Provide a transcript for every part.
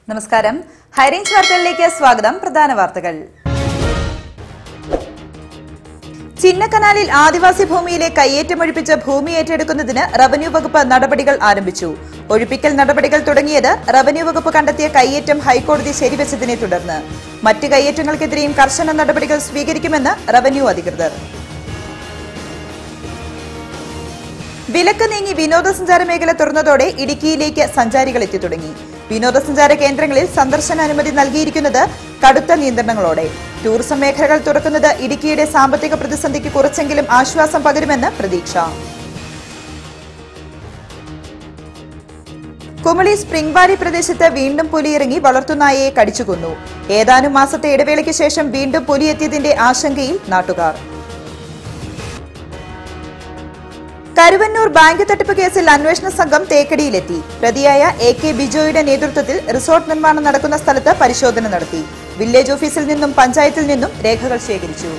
നമസ്കാരം ഹൈറേഞ്ച് വാർത്തകളിലേക്ക് സ്വാഗതം പ്രധാന വാർത്തകൾ ചിന്നക്കനാലിൽ ആദിവാസി ഭൂമിയിലെ കയ്യേറ്റമൊഴിപ്പിച്ച് ഭൂമി ഏറ്റെടുക്കുന്നതിന് റവന്യൂ വകുപ്പ് നടപടികൾ ആരംഭിച്ചു ഒഴിപ്പിക്കൽ നടപടികൾ തുടങ്ങിയത് റവന്യൂ വകുപ്പ് കണ്ടെത്തിയ കയ്യേറ്റം ഹൈക്കോടതി ശരിവച്ചതിനെ തുടർന്ന് മറ്റ് കയ്യേറ്റങ്ങൾക്കെതിരെയും കർശന നടപടികൾ സ്വീകരിക്കുമെന്ന് റവന്യൂ അധികൃതർ വിലക്ക് നീങ്ങി വിനോദസഞ്ചാര മേഖല തുറന്നതോടെ ഇടുക്കിയിലേക്ക് സഞ്ചാരികൾ എത്തി തുടങ്ങി വിനോദസഞ്ചാര കേന്ദ്രങ്ങളിൽ സന്ദർശനാനുമതി നൽകിയിരിക്കുന്നത് കടുത്ത നിയന്ത്രണങ്ങളോടെ ടൂറിസം മേഖലകൾ തുറക്കുന്നത് ഇടുക്കിയുടെ സാമ്പത്തിക പ്രതിസന്ധിക്ക് കുറച്ചെങ്കിലും ആശ്വാസം പകരുമെന്ന് പ്രതീക്ഷ കുമളി സ്പ്രിംഗ് വാലി പ്രദേശത്ത് വീണ്ടും പുലിയിറങ്ങി വളർത്തുനായയെ കടിച്ചുകൊന്നു ഏതാനും മാസത്തെ ഇടവേളയ്ക്ക് ശേഷം വീണ്ടും പുലിയെത്തിയതിന്റെ ആശങ്കയിൽ നാട്ടുകാർ കരുവന്നൂർ ബാങ്ക് തട്ടിപ്പ് കേസിൽ അന്വേഷണ സംഘം തേക്കടിയിലെത്തി പ്രതിയായ എ കെ ബിജോയുടെ നേതൃത്വത്തിൽ റിസോർട്ട് നിർമ്മാണം നടക്കുന്ന സ്ഥലത്ത് പരിശോധന നടത്തി വില്ലേജ് ഓഫീസിൽ നിന്നും പഞ്ചായത്തിൽ നിന്നും രേഖകൾ ശേഖരിച്ചു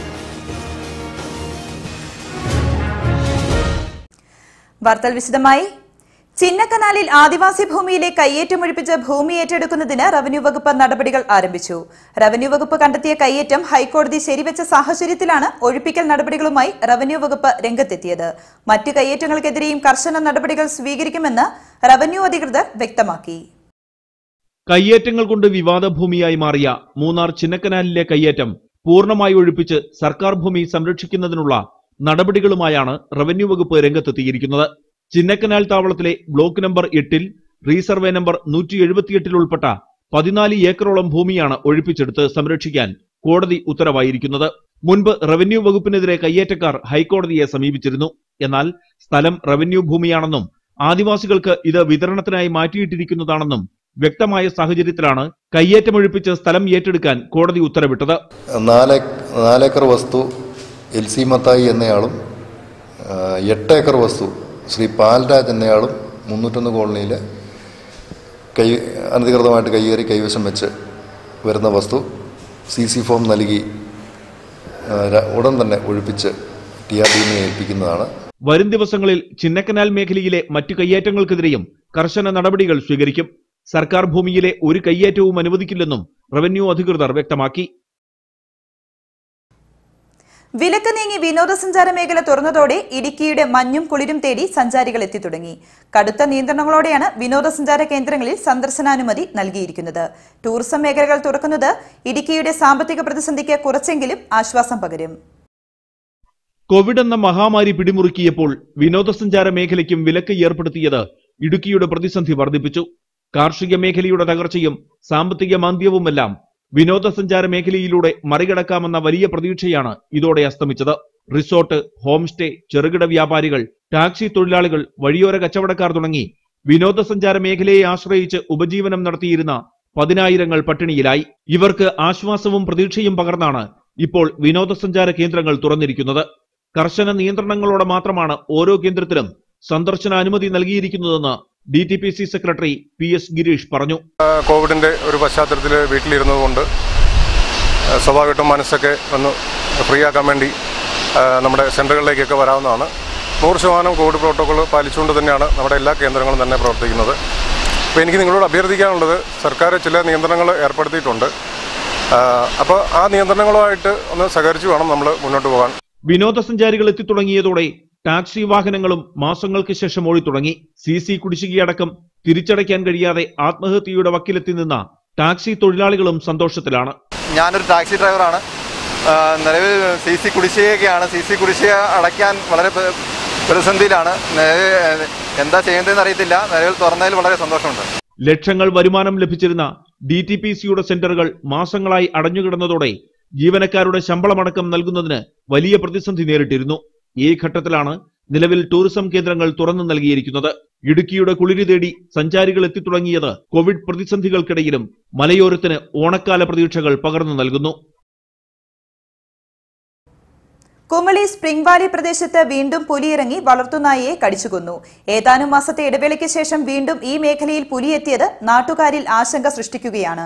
വാർത്തകൾ വിശദമായി ചിന്നക്കനാലിൽ ആദിവാസി ഭൂമിയിലെ കയ്യേറ്റമൊഴിപ്പിച്ച് ഭൂമി ഏറ്റെടുക്കുന്നതിന് റവന്യൂ വകുപ്പ് നടപടികൾ ആരംഭിച്ചു റവന്യൂ വകുപ്പ് കണ്ടെത്തിയ കയ്യേറ്റം ഹൈക്കോടതി ശരിവെച്ച സാഹചര്യത്തിലാണ് ഒഴിപ്പിക്കൽ നടപടികളുമായി റവന്യൂ വകുപ്പ് രംഗത്തെത്തിയത് മറ്റ് കയ്യേറ്റങ്ങൾക്കെതിരെയും കർശന നടപടികൾ സ്വീകരിക്കുമെന്ന് റവന്യൂ അധികൃതർ വ്യക്തമാക്കി കയ്യേറ്റങ്ങൾ കൊണ്ട് വിവാദ ഭൂമിയായി മാറിയ മൂന്നാർ ചിന്നക്കനാലിലെ കയ്യേറ്റം പൂർണ്ണമായി ഒഴിപ്പിച്ച് സർക്കാർ ഭൂമി സംരക്ഷിക്കുന്നതിനുള്ള നടപടികളുമായാണ് റവന്യൂ വകുപ്പ് രംഗത്തെത്തിയിരിക്കുന്നത് ചിന്നക്കനാൽ താവളത്തിലെ ബ്ലോക്ക് നമ്പർ എട്ടിൽ റീസർവേ നമ്പർ നൂറ്റി എഴുപത്തിയെട്ടിൽ ഉൾപ്പെട്ട പതിനാല് ഏക്കറോളം ഭൂമിയാണ് ഒഴിപ്പിച്ചെടുത്ത് സംരക്ഷിക്കാൻ കോടതി ഉത്തരവായിരിക്കുന്നത് മുൻപ് റവന്യൂ വകുപ്പിനെതിരെ കയ്യേറ്റക്കാർ ഹൈക്കോടതിയെ സമീപിച്ചിരുന്നു എന്നാൽ സ്ഥലം റവന്യൂ ഭൂമിയാണെന്നും ആദിവാസികൾക്ക് ഇത് വിതരണത്തിനായി മാറ്റിയിട്ടിരിക്കുന്നതാണെന്നും വ്യക്തമായ സാഹചര്യത്തിലാണ് കയ്യേറ്റമൊഴിപ്പിച്ച് സ്ഥലം ഏറ്റെടുക്കാൻ കോടതി ഉത്തരവിട്ടത് നാല് നാലേക്കർ വസ്തു എൽ സി മത്തായി എന്നയാളും ആ, എട്ട് ഏക്കർ വസ്തു ശ്രീ പാൽരാജ് എന്നയാളും മുന്നൂറ്റൊന്ന് കോളനിയിൽ കൈ അനധികൃതമായിട്ട് കൈയേറി കൈവശം വെച്ച് വരുന്ന വസ്തു സി സി ഫോം നൽകി ആ, ര- ഉടൻ തന്നെ ഒഴിപ്പിച്ച് ടി ആർ ടീമിനെ ഏൽപ്പിക്കുന്നതാണ് വരും ദിവസങ്ങളിൽ ചിന്നക്കനാൽ മേഖലയിലെ മറ്റു കയ്യേറ്റങ്ങൾക്കെതിരെയും കർശന നടപടികൾ സ്വീകരിക്കും സർക്കാർ ഭൂമിയിലെ ഒരു കയ്യേറ്റവും അനുവദിക്കില്ലെന്നും റവന്യൂ അധികൃതർ വ്യക്തമാക്കി വിലക്ക് നീങ്ങി വിനോദസഞ്ചാര മേഖല തുറന്നതോടെ ഇടുക്കിയുടെ മഞ്ഞും കുളിരും തേടി സഞ്ചാരികൾ എത്തി തുടങ്ങി കടുത്ത നിയന്ത്രണങ്ങളോടെയാണ് വിനോദസഞ്ചാര കേന്ദ്രങ്ങളിൽ സന്ദർശനാനുമതി നൽകിയിരിക്കുന്നത് ടൂറിസം മേഖലകൾ തുറക്കുന്നത് ഇടുക്കിയുടെ സാമ്പത്തിക പ്രതിസന്ധിക്ക് കുറച്ചെങ്കിലും ആശ്വാസം പകരും കോവിഡ് എന്ന മഹാമാരി പിടിമുറുക്കിയപ്പോൾ വിനോദസഞ്ചാര മേഖലയ്ക്കും വിലക്ക് ഏർപ്പെടുത്തിയത് ഇടുക്കിയുടെ പ്രതിസന്ധി വർദ്ധിപ്പിച്ചു കാർഷിക മേഖലയുടെ തകർച്ചയും സാമ്പത്തിക മാന്ദ്യവുമെല്ലാം വിനോദസഞ്ചാര മേഖലയിലൂടെ മറികടക്കാമെന്ന വലിയ പ്രതീക്ഷയാണ് ഇതോടെ അസ്തമിച്ചത് റിസോർട്ട് ഹോം സ്റ്റേ ചെറുകിട വ്യാപാരികൾ ടാക്സി തൊഴിലാളികൾ വഴിയോര കച്ചവടക്കാർ തുടങ്ങി വിനോദസഞ്ചാര മേഖലയെ ആശ്രയിച്ച് ഉപജീവനം നടത്തിയിരുന്ന പതിനായിരങ്ങൾ പട്ടിണിയിലായി ഇവർക്ക് ആശ്വാസവും പ്രതീക്ഷയും പകർന്നാണ് ഇപ്പോൾ വിനോദസഞ്ചാര കേന്ദ്രങ്ങൾ തുറന്നിരിക്കുന്നത് കർശന നിയന്ത്രണങ്ങളോടെ മാത്രമാണ് ഓരോ കേന്ദ്രത്തിലും സന്ദർശന അനുമതി നൽകിയിരിക്കുന്നതെന്ന് D T P C secretary P S Girish പറഞ്ഞു കോവിഡിൻ്റെ ഒരു പശ്ചാത്തലത്തിൽ വീട്ടിലിരുന്നത് കൊണ്ട് ആ, സ്വാഭാവികമായിട്ടും മനസ്സൊക്കെ ഒന്ന് ഫ്രീ ആക്കാൻ വേണ്ടി ആ, നമ്മുടെ സെൻ്ററുകളിലേക്കൊക്കെ വരാവുന്നതാണ് നൂറ് ശതമാനം കോവിഡ് പ്രോട്ടോകോൾ പാലിച്ചുകൊണ്ട് തന്നെയാണ് നമ്മുടെ എല്ലാ കേന്ദ്രങ്ങളും തന്നെ പ്രവർത്തിക്കുന്നത് അപ്പോൾ എനിക്ക് നിങ്ങളോട് അഭ്യർത്ഥിക്കാനുള്ളത് സർക്കാർ ചില നിയന്ത്രണങ്ങൾ ഏർപ്പെടുത്തിയിട്ടുണ്ട് അപ്പോൾ ആ നിയന്ത്രണങ്ങളുമായിട്ട് ഒന്ന് സഹകരിച്ച് വേണം നമ്മൾ മുന്നോട്ട് പോകാൻ വിനോദസഞ്ചാരികൾ എത്തിത്തുടങ്ങിയതോടെ ടാക്സി വാഹനങ്ങളും മാസങ്ങൾക്ക് ശേഷം ഓടിത്തുടങ്ങി സി സി കുടിശ്ശികയടക്കം തിരിച്ചടയ്ക്കാൻ കഴിയാതെ ആത്മഹത്യയുടെ വക്കിലെത്തി നിന്ന ടാക്സി തൊഴിലാളികളും സന്തോഷത്തിലാണ് ഞാനൊരു ടാക്സി ഡ്രൈവറാണ് ആ, നിലവിൽ സി സി കുടിശ്ശികയൊക്കെയാണ് സി സി കുടിശ്ശിക അടയ്ക്കാൻ വളരെ പ- പ്രതിസന്ധിയിലാണ് നിലവിൽ എന്താ ചെയ്യേണ്ടതെന്ന് അറിയത്തില്ല നിലവിൽ തുറന്നതിൽ വളരെ സന്തോഷമുണ്ട് ലക്ഷങ്ങൾ വരുമാനം ലഭിച്ചിരുന്ന ഡി ടി പി സിയുടെ സെന്ററുകൾ മാസങ്ങളായി അടഞ്ഞുകിടന്നതോടെ ജീവനക്കാരുടെ ശമ്പളമടക്കം നൽകുന്നതിന് വലിയ പ്രതിസന്ധി നേരിട്ടിരുന്നു ഈ ഘട്ടത്തിലാണ് നിലവിൽ ടൂറിസം കേന്ദ്രങ്ങൾ തുറന്നു നൽകിയിരിക്കുന്നത് ഇടുക്കിയുടെ കുളിരി തേടി സഞ്ചാരികൾ എത്തിത്തുടങ്ങിയത് കോവിഡ് പ്രതിസന്ധികൾക്കിടയിലും മലയോരത്തിന് ഓണക്കാല പ്രതീക്ഷകൾ പകർന്നു നൽകുന്നു കുമളി സ്പ്രിംഗ് വാലി പ്രദേശത്ത് വീണ്ടും പുലിയിറങ്ങി വളർത്തുനായയെ കടിച്ചുകൊന്നു ഏതാനും മാസത്തെ ഇടവേളയ്ക്ക് ശേഷം വീണ്ടും ഈ മേഖലയിൽ പുലിയെത്തിയത് നാട്ടുകാരിൽ ആശങ്ക സൃഷ്ടിക്കുകയാണ്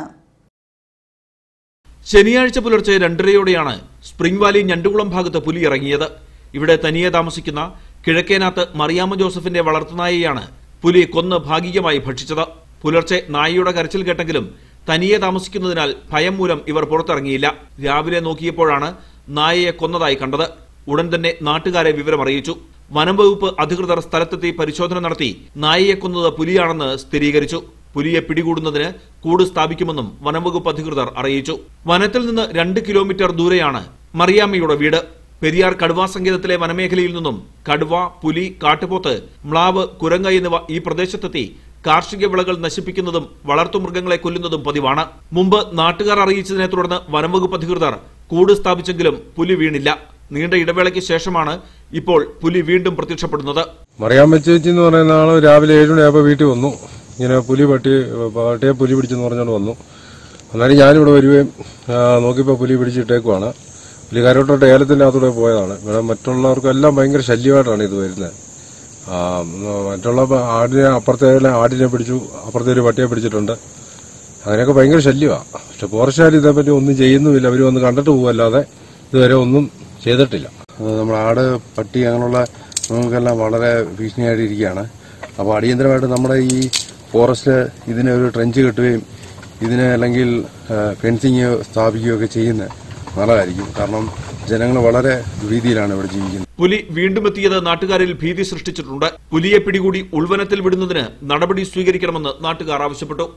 ശനിയാഴ്ച പുലർച്ചെ രണ്ടരയോടെയാണ് സ്പ്രിംഗ് വാലി ഞണ്ടുകുളം ഭാഗത്ത് പുലി ഇറങ്ങിയത് ഇവിടെ തനിയെ താമസിക്കുന്ന കിഴക്കേനാത്ത് മറിയാമ്മ ജോസഫിന്റെ വളർത്തുനായയാണ് പുലി കൊന്ന് ഭാഗികമായി ഭക്ഷിച്ചത് പുലർച്ചെ നായയുടെ കരച്ചിൽ കേട്ടെങ്കിലും തനിയെ താമസിക്കുന്നതിനാൽ ഭയം മൂലം ഇവർ പുറത്തിറങ്ങിയില്ല രാവിലെ നോക്കിയപ്പോഴാണ് നായയെ കൊന്നതായി കണ്ടത് ഉടൻ തന്നെ നാട്ടുകാരെ വിവരം അറിയിച്ചു വനം വകുപ്പ് അധികൃതർ സ്ഥലത്തെത്തി പരിശോധന നടത്തി നായയെ കൊന്നത് പുലിയാണെന്ന് സ്ഥിരീകരിച്ചു പുലിയെ പിടികൂടുന്നതിന് കൂട് സ്ഥാപിക്കുമെന്നും വനം വകുപ്പ് അധികൃതർ അറിയിച്ചു വനത്തിൽ നിന്ന് രണ്ട് കിലോമീറ്റർ ദൂരെയാണ് മറിയാമ്മയുടെ വീട് പെരിയാർ കടുവാ സങ്കേതത്തിലെ വനമേഖലയിൽ നിന്നും കടുവ പുലി കാട്ടുപോത്ത് മ്ലാവ് കുരങ്ങ എന്നിവ ഈ പ്രദേശത്തെത്തി കാർഷിക വിളകൾ നശിപ്പിക്കുന്നതും വളർത്തുമൃഗങ്ങളെ കൊല്ലുന്നതും പതിവാണ് മുമ്പ് നാട്ടുകാർ അറിയിച്ചതിനെ തുടർന്ന് വനംവകുപ്പ് അധികൃതർ കൂട് സ്ഥാപിച്ചെങ്കിലും പുലി വീണില്ല നീണ്ട ഇടവേളയ്ക്ക് ശേഷമാണ് ഇപ്പോൾ പുലി വീണ്ടും പ്രത്യക്ഷപ്പെടുന്നത് മറിയാമ്മ ചേച്ചി എന്ന് പറയുന്ന ആള് രാവിലെ ഏഴ് മണിയായപ്പോൾ വീട്ടിൽ വന്നു ഇങ്ങനെ പുലി പട്ടി പട്ടിയെ പുലി പിടിച്ചെന്ന് പറഞ്ഞുകൊണ്ട് വന്നു അന്നേരം ഞാനിവിടെ വരികയും ആ, നോക്കിയപ്പോൾ പുലി പിടിച്ചിട്ടേക്കുവാണ് പുലി കരോട്ടോട്ട് ഏലത്തിന്റെ അകത്തൂടെ പോയതാണ് ഇവിടെ മറ്റുള്ളവർക്കെല്ലാം ഭയങ്കര ശല്യമായിട്ടാണ് ഇത് വരുന്നത് ആ, മറ്റുള്ള ആടിനെ അപ്പുറത്തെ ആടിനെ പിടിച്ചു അപ്പുറത്തെ ഒരു പട്ടിയെ പിടിച്ചിട്ടുണ്ട് അങ്ങനെയൊക്കെ ഭയങ്കര ശല്യമാണ് പക്ഷെ ഫോറസ്റ്റുകാർ ഇതേപ്പറ്റി ഒന്നും ചെയ്യുന്നുമില്ല അവർ വന്ന് കണ്ടിട്ട് പോകുമല്ലാതെ ഇതുവരെ ഒന്നും ചെയ്തിട്ടില്ല അത് നമ്മുടെ ആട് പട്ടി അങ്ങനെയുള്ള നമുക്കെല്ലാം വളരെ ഭീഷണിയായിട്ടിരിക്കുകയാണ് അപ്പോൾ അടിയന്തരമായിട്ട് നമ്മുടെ ഈ ഫോറസ്റ്റ് ഇതിനെ ഒരു ട്രെഞ്ച് കെട്ടുകയും ഇതിനെ അല്ലെങ്കിൽ ഫെൻസിങ് സ്ഥാപിക്കുകയൊക്കെ ചെയ്യുന്നത് നല്ലതായിരിക്കും കാരണം ജനങ്ങൾ വളരെ ഭീതിയിലാണ് ഇവിടെ ജീവിക്കുന്നത് പുലി വീണ്ടും എത്തിയത് നാട്ടുകാരിൽ ഭീതി സൃഷ്ടിച്ചിട്ടുണ്ട് പുലിയെ പിടികൂടി ഉൾവനത്തിൽ വിടുന്നതിന് നടപടി സ്വീകരിക്കണമെന്ന് നാട്ടുകാർ ആവശ്യപ്പെട്ടു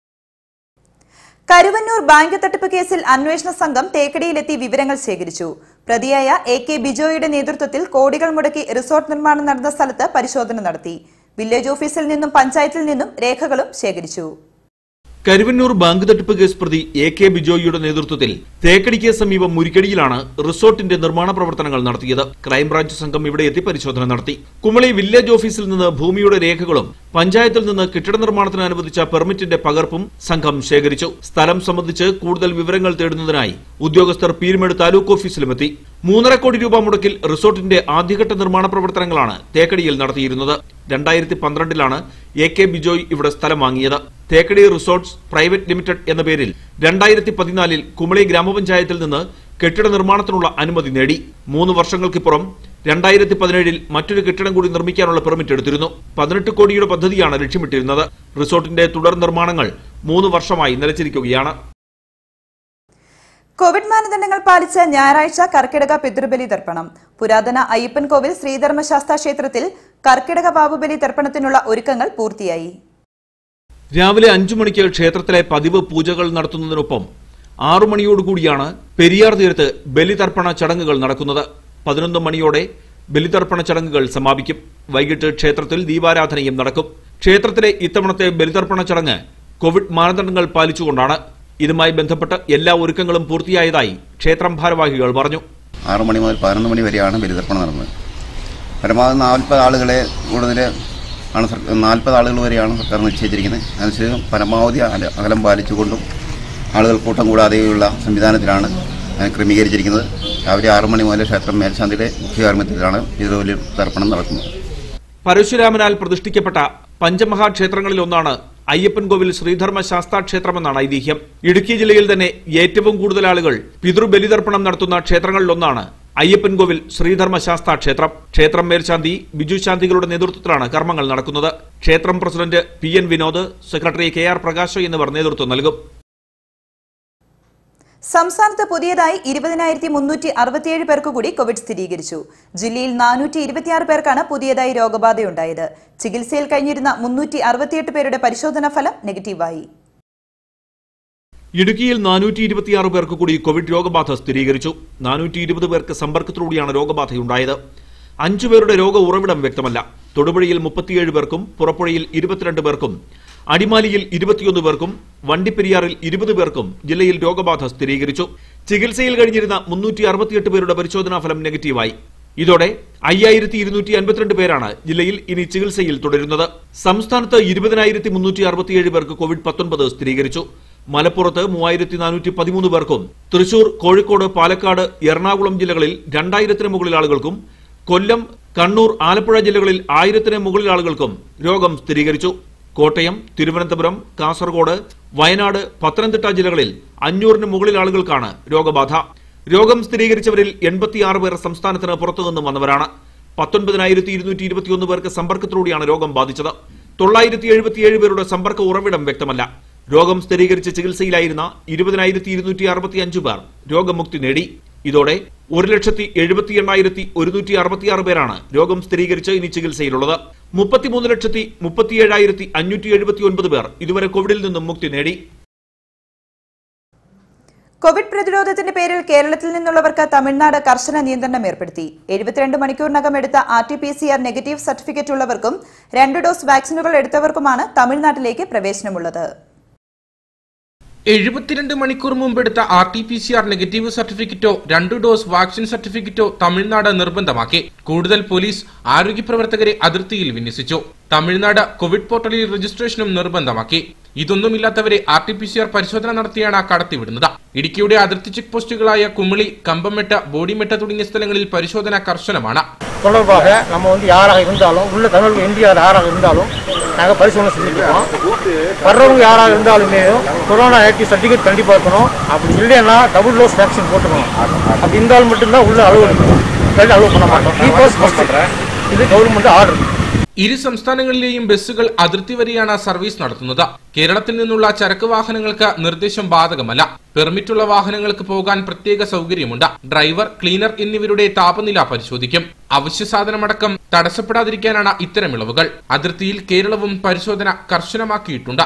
കരുവന്നൂർ ബാങ്ക് തട്ടിപ്പ് കേസിൽ അന്വേഷണ സംഘം തേക്കടിയിലെത്തി വിവരങ്ങൾ ശേഖരിച്ചു പ്രതിയായ എ കെ ബിജോയുടെ നേതൃത്വത്തിൽ കോടികൾ മുടക്കി റിസോർട്ട് നിർമ്മാണം നടന്ന സ്ഥലത്ത് പരിശോധന നടത്തി വില്ലേജ് ഓഫീസിൽ നിന്നും പഞ്ചായത്തിൽ നിന്നും രേഖകളും ശേഖരിച്ചു കരുവന്നൂർ ബാങ്ക് തട്ടിപ്പ് കേസ് പ്രതി എ കെ ബിജോയിയുടെ നേതൃത്വത്തിൽ തേക്കടിക്ക് സമീപം മുരിക്കടിയിലാണ് റിസോർട്ടിന്റെ നിർമ്മാണ പ്രവർത്തനങ്ങൾ നടത്തിയത് ക്രൈംബ്രാഞ്ച് സംഘം ഇവിടെ എത്തി പരിശോധന നടത്തി കുമളി വില്ലേജ് ഓഫീസിൽ നിന്ന് ഭൂമിയുടെ രേഖകളും പഞ്ചായത്തിൽ നിന്ന് കെട്ടിട നിർമ്മാണത്തിന് അനുവദിച്ച പെർമിറ്റിന്റെ പകർപ്പും സംഘം ശേഖരിച്ചു സ്ഥലം സംബന്ധിച്ച് കൂടുതൽ വിവരങ്ങൾ തേടുന്നതിനായി ഉദ്യോഗസ്ഥർ പീരുമേട് താലൂക്ക് ഓഫീസിലുമെത്തി മൂന്നര കോടി രൂപ മുടക്കിൽ റിസോർട്ടിന്റെ ആദ്യഘട്ട നിർമ്മാണ പ്രവർത്തനങ്ങളാണ് തേക്കടിയിൽ നടത്തിയിരുന്നത് രണ്ടായിരത്തി പന്ത്രണ്ടിലാണ് എ കെ ബിജോയ് ഇവിടെ സ്ഥലം വാങ്ങിയത് തേക്കടി റിസോർട്ട്സ് പ്രൈവറ്റ് ലിമിറ്റഡ് എന്ന പേരിൽ രണ്ടായിരത്തി പതിനാലിൽ കുമളി ഗ്രാമപഞ്ചായത്തിൽ നിന്ന് കെട്ടിട നിർമ്മാണത്തിനുള്ള അനുമതി നേടി മൂന്ന് വർഷങ്ങൾക്കിപ്പുറം രണ്ടായിരത്തി പതിനേഴിൽ മറ്റൊരു കെട്ടിടം കൂടി നിർമ്മിക്കാനുള്ള പെർമിറ്റ് എടുത്തിരുന്നു പതിനെട്ട് കോടിയുടെ പദ്ധതിയാണ് ലക്ഷ്യമിട്ടിരുന്നത് റിസോർട്ടിന്റെ തുടർ നിർമ്മാണങ്ങൾ മൂന്ന് വർഷമായി നിലച്ചിരിക്കുകയാണ് കോവിഡ് മാനദണ്ഡങ്ങൾ പാലിച്ച് ഞായറാഴ്ച കർക്കിടക പിതൃബലി തർപ്പണം പുരാതന അയ്യപ്പൻ കോവിൽ ശ്രീധർമ്മശാസ്ത്ര ക്ഷേത്രത്തിൽ കർക്കിടക ബാബുബലി തർപ്പണത്തിനുള്ള ഒരുക്കങ്ങൾ പൂർത്തിയായി രാവിലെ അഞ്ചു മണിക്ക് ക്ഷേത്രത്തിലെ പതിവ് പൂജകൾ നടത്തുന്നതിനൊപ്പം ആറു മണിയോടുകൂടിയാണ് പെരിയാർ തീരത്ത് ബലിതർപ്പണ ചടങ്ങുകൾ നടക്കുന്നത് പതിനൊന്ന് മണിയോടെ ബലിതർപ്പണ ചടങ്ങുകൾ സമാപിക്കും വൈകിട്ട് ക്ഷേത്രത്തിൽ ദീപാരാധനയും നടക്കും ക്ഷേത്രത്തിലെ ഇത്തവണത്തെ ബലിതർപ്പണ ചടങ്ങ് കോവിഡ് മാനദണ്ഡങ്ങൾ പാലിച്ചുകൊണ്ടാണ് ഇതുമായി ബന്ധപ്പെട്ട് എല്ലാ ഒരുക്കങ്ങളും പൂർത്തിയായതായി ക്ഷേത്രം ഭാരവാഹികൾ പറഞ്ഞു ആറു മണി മുതൽ പതിനൊന്ന് മണി വരെയാണ് ബലിതർപ്പണം നടന്നത് പരമാവധി നാൽപ്പത് ആളുകളെ കൂടുതൽ ആണ് സർക്കാർ നാൽപ്പത് ആളുകൾ വരെയാണ് സർക്കാർ നിശ്ചയിച്ചിരിക്കുന്നത് അതിനുശേഷം പരമാവധി അല- അകലം പാലിച്ചുകൊണ്ടും ആളുകൾ കൂട്ടം കൂടാതെയുള്ള സംവിധാനത്തിലാണ് അത് ക്രമീകരിച്ചിരിക്കുന്നത് രാവിലെ ആറു മണി മുതൽ ക്ഷേത്രം മേൽശാന്തിയുടെ മുഖ്യകാർമ്മിത്യത്തിലാണ് ബലിതർപ്പണ തർപ്പണം നടക്കുന്നത് പരശുരാമനാൽ പ്രതിഷ്ഠിക്കപ്പെട്ട പഞ്ചമഹാക്ഷേത്രങ്ങളിൽ ഒന്നാണ് അയ്യപ്പൻകോവിൽ ശ്രീധർമ്മ ശാസ്താ ക്ഷേത്രമെന്നാണ് ഐതിഹ്യം ഇടുക്കി ജില്ലയിൽ തന്നെ ഏറ്റവും കൂടുതൽ ആളുകൾ പിതൃബലിതർപ്പണം നടത്തുന്ന ക്ഷേത്രങ്ങളിലൊന്നാണ് അയ്യപ്പൻകോവിൽ ശ്രീധർമ്മ ശാസ്താ ക്ഷേത്രം ക്ഷേത്രം മേൽശാന്തി ബിജു ശാന്തികളുടെ നേതൃത്വത്തിലാണ് കർമ്മങ്ങൾ നടക്കുന്നത് ക്ഷേത്രം president P N Vinod secretary K R Prakash എന്നിവർ നേതൃത്വം നൽകും സംസ്ഥാനത്ത് പുതിയതായി ഇരുപതിനായിരത്തി മുന്നൂറ്റി അറുപത്തിയേഴ് പേർക്ക് കൂടി കോവിഡ് സ്ഥിരീകരിച്ചു ജില്ലയിൽ നാനൂറ്റി ഇരുപത്തിയാറ് പേർക്കാണ് പുതിയതായി രോഗബാധയുണ്ടായത് ചികിത്സയിൽ കഴിഞ്ഞിരുന്ന മുന്നൂറ്റി അറുപത്തിയെട്ട് പേരുടെ പരിശോധനാ ഫലം നെഗറ്റീവായി ഇടുക്കിയിൽ നാനൂറ്റി ഇരുപത്തിയാറ് പേർക്ക് കൂടി കോവിഡ് രോഗബാധ സ്ഥിരീകരിച്ചു നാനൂറ്റി ഇരുപത് പേർക്ക് സമ്പർക്കത്തിലൂടെയാണ് രോഗബാധയുണ്ടായത് അഞ്ചു പേരുടെ രോഗ ഉറവിടം വ്യക്തമല്ല തൊടുപുഴയിൽ മുപ്പത്തിയേഴ് പേർക്കും പുറപ്പുഴയിൽ ഇരുപത്തിരണ്ട് പേർക്കും അടിമാലിയിൽ ഇരുപത്തിയൊന്ന് പേർക്കും വണ്ടിപ്പെരിയാറിൽ ഇരുപത് പേർക്കും ജില്ലയിൽ രോഗബാധ സ്ഥിരീകരിച്ചു ചികിത്സയിൽ കഴിഞ്ഞിരുന്ന മുന്നൂറ്റി അറുപത്തിയെട്ട് പേരുടെ പരിശോധനാ ഫലം നെഗറ്റീവായി ഇതോടെ അയ്യായിരത്തി ഇരുന്നൂറ്റി അൻപത്തിരണ്ട് പേരാണ് ജില്ലയിൽ ഇനി ചികിത്സയിൽ തുടരുന്നത് സംസ്ഥാനത്ത് ഇരുപതിനായിരത്തി മുന്നൂറ്റി അറുപത്തിയേഴ് പേർക്ക് കോവിഡ് പത്തൊൻപത് സ്ഥിരീകരിച്ചു മലപ്പുറത്ത് മൂവായിരത്തി നാനൂറ്റി പതിമൂന്ന് പേർക്കും തൃശൂർ കോഴിക്കോട് പാലക്കാട് എറണാകുളം ജില്ലകളിൽ രണ്ടായിരത്തിന് മുകളിൽ ആളുകൾക്കും കൊല്ലം കണ്ണൂർ ആലപ്പുഴ ജില്ലകളിൽ ആയിരത്തിന് മുകളിൽ ആളുകൾക്കും രോഗം സ്ഥിരീകരിച്ചു കോട്ടയം തിരുവനന്തപുരം കാസർഗോഡ് വയനാട് പത്തനംതിട്ട ജില്ലകളിൽ അഞ്ഞൂറിന് മുകളിൽ ആളുകൾക്കാണ് രോഗബാധ രോഗം സ്ഥിരീകരിച്ചവരിൽ എൺപത്തിയാറ് പേർ സംസ്ഥാനത്തിന് പുറത്തുനിന്നും വന്നവരാണ് പത്തൊൻപതിനായിരത്തി ഇരുന്നൂറ്റി ഇരുപത്തിയൊന്ന് പേർക്ക് സമ്പർക്കത്തിലൂടെയാണ് രോഗം ബാധിച്ചത് തൊള്ളായിരത്തി എഴുപത്തിയേഴ് പേരുടെ സമ്പർക്ക ഉറവിടം വ്യക്തമല്ല രോഗം സ്ഥിരീകരിച്ച് ചികിത്സയിലായിരുന്ന ഇരുപതിനായിരത്തി ഇരുന്നൂറ്റി അറുപത്തി അഞ്ച് പേർ രോഗമുക്തി നേടി ഇതോടെ ഒരു ലക്ഷത്തി എഴുപത്തി എണ്ണായിരത്തി ഒരുന്നൂറ്റി അറുപത്തിയാറ് പേരാണ് രോഗം സ്ഥിരീകരിച്ച് ഇനി ചികിത്സയിലുള്ളത് മുപ്പത്തിമൂന്ന് ലക്ഷത്തി മുപ്പത്തിയേഴായിരത്തി അഞ്ഞൂറ്റി എഴുപത്തി ഒൻപത് പേർ ഇതുവരെ കോവിഡിൽ നിന്നും മുക്തി നേടി കോവിഡ് പ്രതിരോധത്തിന്റെ പേരിൽ കേരളത്തിൽ നിന്നുള്ളവർക്ക് തമിഴ്നാട് കർശന നിയന്ത്രണം ഏർപ്പെടുത്തി എഴുപത്തിരണ്ട് മണിക്കൂറിനകം എടുത്ത R T P C R negative certificate ഉള്ളവർക്കും രണ്ട് ഡോസ് വാക്സിനുകൾ എടുത്തവർക്കുമാണ് തമിഴ്നാട്ടിലേക്ക് പ്രവേശനമുള്ളത് എഴുപത്തിരണ്ട് മണിക്കൂർ മുമ്പെടുത്ത R T P C R negative സർട്ടിഫിക്കറ്റോ രണ്ടു ഡോസ് വാക്സിൻ സർട്ടിഫിക്കറ്റോ തമിഴ്നാട് നിർബന്ധമാക്കി കൂടുതൽ പോലീസ് ആരോഗ്യ പ്രവർത്തകരെ അതിർത്തിയിൽ വിന്യസിച്ചു തമിഴ്നാട് കോവിഡ് പോർട്ടലിൽ രജിസ്ട്രേഷനും നിർബന്ധമാക്കി ഇതൊന്നുമില്ലാത്തവരെ R T P C R പരിശോധന നടത്തിയാണ് കടത്തിവിടുന്നത് ഇടുക്കിയുടെ അതിർത്തി ചെക്ക് പോസ്റ്റുകളായ കുമിളി கம்பமெட்ட போடிமெட்ட തുടങ്ങിய സ്ഥലങ്ങളിൽ പരിശോധന കർശനമാണ് தொடர்பாக நம்ம வந்து யாராக இருந்தாலும் உள்ள தமிழ் இந்தியாவில் யாராக இருந்தாலும் நாங்கள் பரிசோதனை செஞ்சுட்டு இருக்கோம் வர்றவங்க யாராக இருந்தாலுமே கொரோனா ஆக்டிவ் சர்டிஃபிகேட் கண்டிப்பாக இருக்கணும் அப்படி இல்லைன்னா டபுள் டோஸ் வேக்சின் போட்டுக்கணும் அப்படி இருந்தால் மட்டும்தான் உள்ள அலுவலகம் இல்லாட்டி அலுவல் பண்ண மாட்டோம் த்ரீ டோஸ் ஃபஸ்ட் இது கவர்மெண்ட் ஆர்டர் ഇരു സംസ്ഥാനങ്ങളിലെയും ബസ്സുകൾ അതിർത്തി വരെയാണ് സർവീസ് നടത്തുന്നത് കേരളത്തിൽ നിന്നുള്ള ചരക്ക് വാഹനങ്ങൾക്ക് നിർദ്ദേശം ബാധകമല്ല പെർമിറ്റുള്ള വാഹനങ്ങൾക്ക് പോകാൻ പ്രത്യേക സൗകര്യമുണ്ട് ഡ്രൈവർ ക്ലീനർ എന്നിവരുടെ താപനില പരിശോധിക്കും അവശ്യ സാധനമടക്കം തടസ്സപ്പെടാതിരിക്കാനാണ് ഇത്തരം ഇളവുകൾ അതിർത്തിയിൽ കേരളവും പരിശോധന കർശനമാക്കിയിട്ടുണ്ട്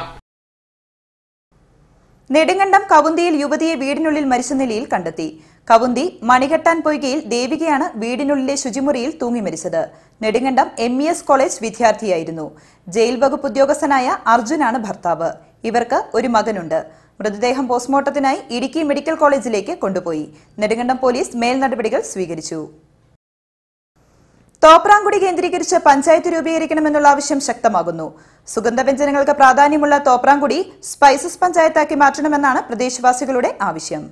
നെടുങ്കണ്ടം കവുന്തിയിൽ യുവതിയെ വീടിനുള്ളിൽ മരിച്ച നിലയിൽ കണ്ടെത്തി കവുന്തി മണികെട്ടാൻ പൊയ്കയിൽ ദേവികയാണ് വീടിനുള്ളിലെ ശുചിമുറിയിൽ തൂങ്ങി മരിച്ചത് Nedumkandam M E S college വിദ്യാർത്ഥിയായിരുന്നു ജയിൽ വകുപ്പ് ഉദ്യോഗസ്ഥനായ അർജുനാണ് ഭർത്താവ് ഇവർക്ക് ഒരു മകനുണ്ട് മൃതദേഹം പോസ്റ്റ്മോർട്ടത്തിനായി ഇടുക്കി മെഡിക്കൽ കോളേജിലേക്ക് കൊണ്ടുപോയി നെടുങ്കണ്ടം പോലീസ് മേൽ നടപടികൾ സ്വീകരിച്ചു തോപ്രാംകുടി കേന്ദ്രീകരിച്ച് പഞ്ചായത്ത് രൂപീകരിക്കണമെന്നുള്ള ആവശ്യം ശക്തമാകുന്നു സുഗന്ധവ്യഞ്ജനങ്ങൾക്ക് പ്രാധാന്യമുള്ള തോപ്രാംകുടി സ്പൈസസ് പഞ്ചായത്താക്കി മാറ്റണമെന്നാണ് പ്രദേശവാസികളുടെ ആവശ്യം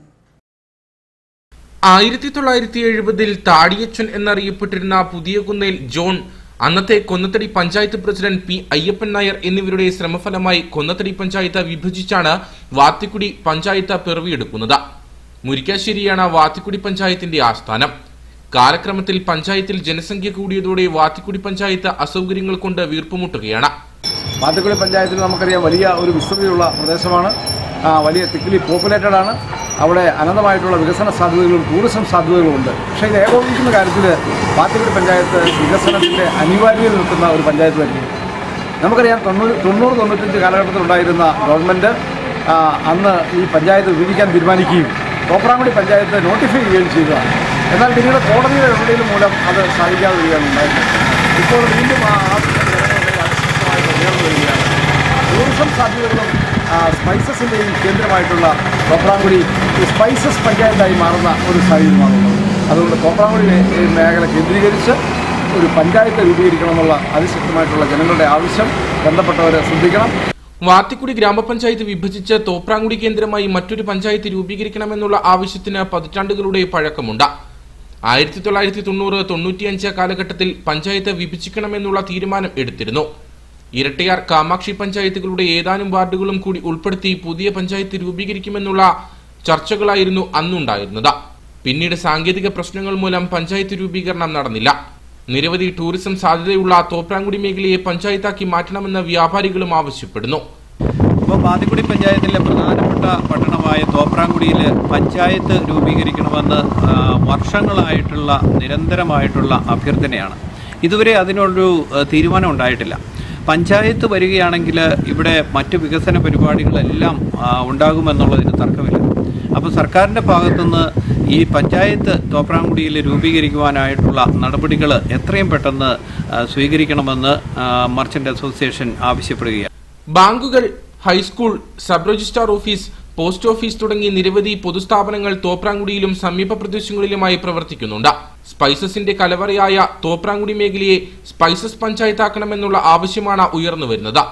ആയിരത്തി തൊള്ളായിരത്തി എഴുപതിൽ താടിയച്ചൻ എന്നറിയപ്പെട്ടിരുന്ന പുതിയ കുന്നേൽ ജോൺ അന്നത്തെ കൊന്നത്തടി പഞ്ചായത്ത് പ്രസിഡന്റ് പി അയ്യപ്പൻ നായർ എന്നിവരുടെ ശ്രമഫലമായി കൊന്നത്തടി പഞ്ചായത്ത് വിഭജിച്ചാണ് വാത്തിക്കുടി പഞ്ചായത്ത് പിറവിയെടുക്കുന്നത് മുരിക്കാശ്ശേരിയാണ് വാത്തിക്കുടി പഞ്ചായത്തിന്റെ ആസ്ഥാനം കാലക്രമത്തിൽ പഞ്ചായത്തിൽ ജനസംഖ്യ കൂടിയതോടെ വാത്തിക്കുടി പഞ്ചായത്ത് അസൗകര്യങ്ങൾ കൊണ്ട് വീർപ്പുമുട്ടുകയാണ് മാത്തുക്കുളി പഞ്ചായത്തിൽ നമുക്കറിയാം വലിയ ഒരു വിസ്തൃതിയുള്ള പ്രദേശമാണ് ആ, വലിയ തിക്കിലി പോപ്പുലേറ്റഡ് ആണ് അവിടെ അനന്തമായിട്ടുള്ള വികസന സാധ്യതകളും ടൂറിസം സാധ്യതകളും ഉണ്ട് പക്ഷേ ഇത് ഏകോപിക്കുന്ന കാര്യത്തിൽ മാത്തുക്കുളി പഞ്ചായത്ത് വികസനത്തിൻ്റെ അനിവാര്യത നിൽക്കുന്ന ഒരു പഞ്ചായത്ത് തന്നെയാണ് നമുക്കറിയാം തൊണ്ണൂറ് തൊണ്ണൂറ് തൊണ്ണൂറ്റഞ്ച് കാലഘട്ടത്തിലുണ്ടായിരുന്ന ഗവൺമെൻറ് ആ, അന്ന് ഈ പഞ്ചായത്ത് വിഭജിക്കാൻ തീരുമാനിക്കുകയും തോപ്രാങ്കുടി പഞ്ചായത്ത് നോട്ടിഫൈ ചെയ്യുകയും ചെയ്തതാണ് എന്നാൽ പിന്നീട് കോടതിയുടെ ഇടപെടൽ മൂലം അത് സാധിക്കാതെ വരികയാണ് ഉണ്ടായിരുന്നത് ഇപ്പോൾ വീണ്ടും ആ ആവശ്യം ജനങ്ങളുടെ അതിശക്തമായിട്ട് ഉയർന്നു വരികയാണ് ടൂറിസം സാധ്യതകളും ആ, സ്പൈസസിൻ്റെയും കേന്ദ്രമായിട്ടുള്ള തോപ്രാങ്കുടി ഈ സ്പൈസസ് പഞ്ചായത്തായി മാറുന്ന ഒരു സാഹചര്യമാണുള്ളത് അതുകൊണ്ട് തോപ്രാങ്കുടി മേ- മേഖല കേന്ദ്രീകരിച്ച് ഒരു പഞ്ചായത്ത് രൂപീകരിക്കണമെന്നുള്ള അതിശക്തമായിട്ടുള്ള ജനങ്ങളുടെ ആവശ്യം ബന്ധപ്പെട്ടവരെ ശ്രദ്ധിക്കണം വാത്തിക്കുടി ഗ്രാമപഞ്ചായത്ത് വിഭജിച്ച് തോപ്രാങ്കുടി കേന്ദ്രമായി മറ്റൊരു പഞ്ചായത്ത് രൂപീകരിക്കണമെന്നുള്ള ആവശ്യത്തിന് പതിറ്റാണ്ടുകളുടെ പഴക്കമുണ്ട് ആയിരത്തി തൊള്ളായിരത്തി തൊണ്ണൂറ് തൊണ്ണൂറ്റിയഞ്ച് കാലഘട്ടത്തിൽ പഞ്ചായത്ത് വിഭജിക്കണമെന്നുള്ള തീരുമാനം എടുത്തിരുന്നു ഇരട്ടയാർ കാമാക്ഷി പഞ്ചായത്തുകളുടെ ഏതാനും വാർഡുകളും കൂടി ഉൾപ്പെടുത്തി പുതിയ പഞ്ചായത്ത് രൂപീകരിക്കുമെന്നുള്ള ചർച്ചകളായിരുന്നു അന്നുണ്ടായിരുന്നത് പിന്നീട് സാങ്കേതിക പ്രശ്നങ്ങൾ മൂലം പഞ്ചായത്ത് രൂപീകരണം നടന്നില്ല നിരവധി ടൂറിസം സാധ്യതയുള്ള തോപ്രാങ്കുടി മേഖലയെ പഞ്ചായത്താക്കി മാറ്റണമെന്ന് വ്യാപാരികളും ആവശ്യപ്പെടുന്നു അപ്പോൾ പാതിക്കുടി പഞ്ചായത്തിലെ പ്രധാനപ്പെട്ട പട്ടണമായ തോപ്രാങ്കുടിയിൽ പഞ്ചായത്ത് രൂപീകരിക്കണമെന്ന് ആ, വർഷങ്ങളായിട്ടുള്ള നിരന്തരമായിട്ടുള്ള അഭ്യർത്ഥനയാണ് ഇതുവരെ അതിനൊരു ആ, തീരുമാനം ഉണ്ടായിട്ടില്ല പഞ്ചായത്ത് വരികയാണെങ്കിൽ ഇവിടെ മറ്റ് വികസന പരിപാടികളെല്ലാം ആ, ഉണ്ടാകുമെന്നുള്ളതിന് തർക്കമില്ല അപ്പോൾ സർക്കാരിൻ്റെ ഭാഗത്തുനിന്ന് ഈ പഞ്ചായത്ത് തോപ്രാങ്കുടിയിൽ രൂപീകരിക്കുവാനായിട്ടുള്ള നടപടികൾ എത്രയും പെട്ടെന്ന് ആ, സ്വീകരിക്കണമെന്ന് ആ, മർച്ചന്റ് അസോസിയേഷൻ ആവശ്യപ്പെടുകയാണ് ബാങ്കുകൾ high school sub registrar office post office തുടങ്ങി നിരവധി പൊതുസ്ഥാപനങ്ങൾ തോപ്രാങ്കുടിയിലും സമീപ പ്രദേശങ്ങളിലുമായി പ്രവർത്തിക്കുന്നുണ്ട് സ്പൈസസിന്റെ കലവറയായ തോപ്രാങ്കുടി മേഖലയെ സ്പൈസസ് പഞ്ചായത്താക്കണമെന്നുള്ള ആവശ്യമാണ് ഉയർന്നുവരുന്നത്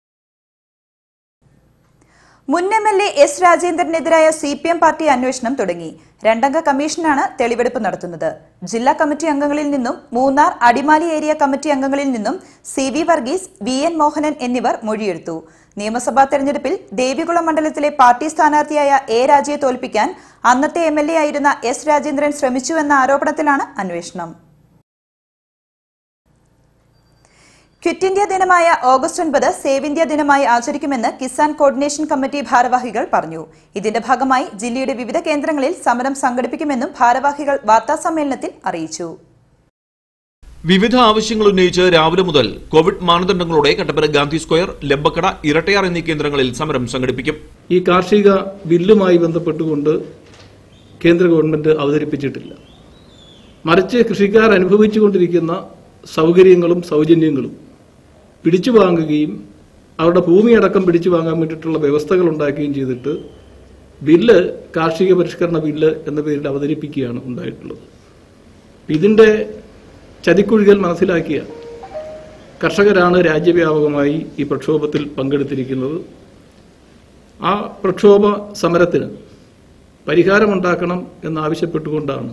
മുൻ എം എൽ എ എസ് രാജേന്ദ്രനെതിരായ സി പി എം പാർട്ടി അന്വേഷണം തുടങ്ങി രണ്ടംഗ കമ്മീഷനാണ് തെളിവെടുപ്പ് നടത്തുന്നത് ജില്ലാ കമ്മിറ്റി അംഗങ്ങളിൽ നിന്നും മൂന്നാർ അടിമാലി ഏരിയ കമ്മിറ്റി അംഗങ്ങളിൽ നിന്നും C V Varghese V N Mohanan എന്നിവർ മൊഴിയെടുത്തു നിയമസഭാ തെരഞ്ഞെടുപ്പിൽ ദേവികുളം മണ്ഡലത്തിലെ പാർട്ടി സ്ഥാനാർത്ഥിയായ എ രാജയെ തോൽപ്പിക്കാൻ അന്നത്തെ എം എൽ എ ആയിരുന്ന എസ് രാജേന്ദ്രൻ ശ്രമിച്ചു എന്ന ആരോപണത്തിലാണ് അന്വേഷണം ക്വിറ്റ് ഇന്ത്യ ദിനമായ ഓഗസ്റ്റ് ഒൻപത് സേവ് ഇന്ത്യ ദിനമായി ആചരിക്കുമെന്ന് കിസാൻ കോർഡിനേഷൻ കമ്മിറ്റി ഭാരവാഹികൾ പറഞ്ഞു ഇതിന്റെ ഭാഗമായി ജില്ലയുടെ വിവിധ കേന്ദ്രങ്ങളിൽ സമരം സംഘടിപ്പിക്കുമെന്നും ഭാരവാഹികൾ വാർത്താസമ്മേളനത്തിൽ അറിയിച്ചു വിവിധ ആവശ്യങ്ങൾ ഉന്നയിച്ച് രാവിലെ മുതൽ കോവിഡ് മാനദണ്ഡങ്ങളോടെ കട്ടപ്പന ഗാന്ധി സ്ക്വയർ ലബ്ബക്കട ഇരട്ടയാർ എന്നീ കേന്ദ്രങ്ങളിൽ സമരം സംഘടിപ്പിക്കും ഈ കാർഷിക ബില്ലുമായി ബന്ധപ്പെട്ടുകൊണ്ട് കേന്ദ്ര ഗവൺമെന്റ് അവതരിപ്പിച്ചിട്ടില്ല മറിച്ച് കൃഷിക്കാർ അനുഭവിച്ചുകൊണ്ടിരിക്കുന്ന സൗകര്യങ്ങളും സൗജന്യങ്ങളും പിടിച്ചു വാങ്ങുകയും അവരുടെ ഭൂമിയടക്കം പിടിച്ചു വാങ്ങാൻ വേണ്ടിയിട്ടുള്ള വ്യവസ്ഥകൾ ഉണ്ടാക്കുകയും ചെയ്തിട്ട് ബില്ല് കാർഷിക പരിഷ്കരണ ബില്ല് എന്ന പേരിൽ അവതരിപ്പിക്കുകയാണ് ഉണ്ടായിട്ടുള്ളത് ഇതിന്റെ ചതിക്കുഴികൾ മനസ്സിലാക്കിയ കർഷകരാണ് രാജ്യവ്യാപകമായി ഈ പ്രക്ഷോഭത്തിൽ പങ്കെടുത്തിരിക്കുന്നത് ആ പ്രക്ഷോഭ സമരത്തിന് പരിഹാരമുണ്ടാക്കണം എന്നാവശ്യപ്പെട്ടുകൊണ്ടാണ്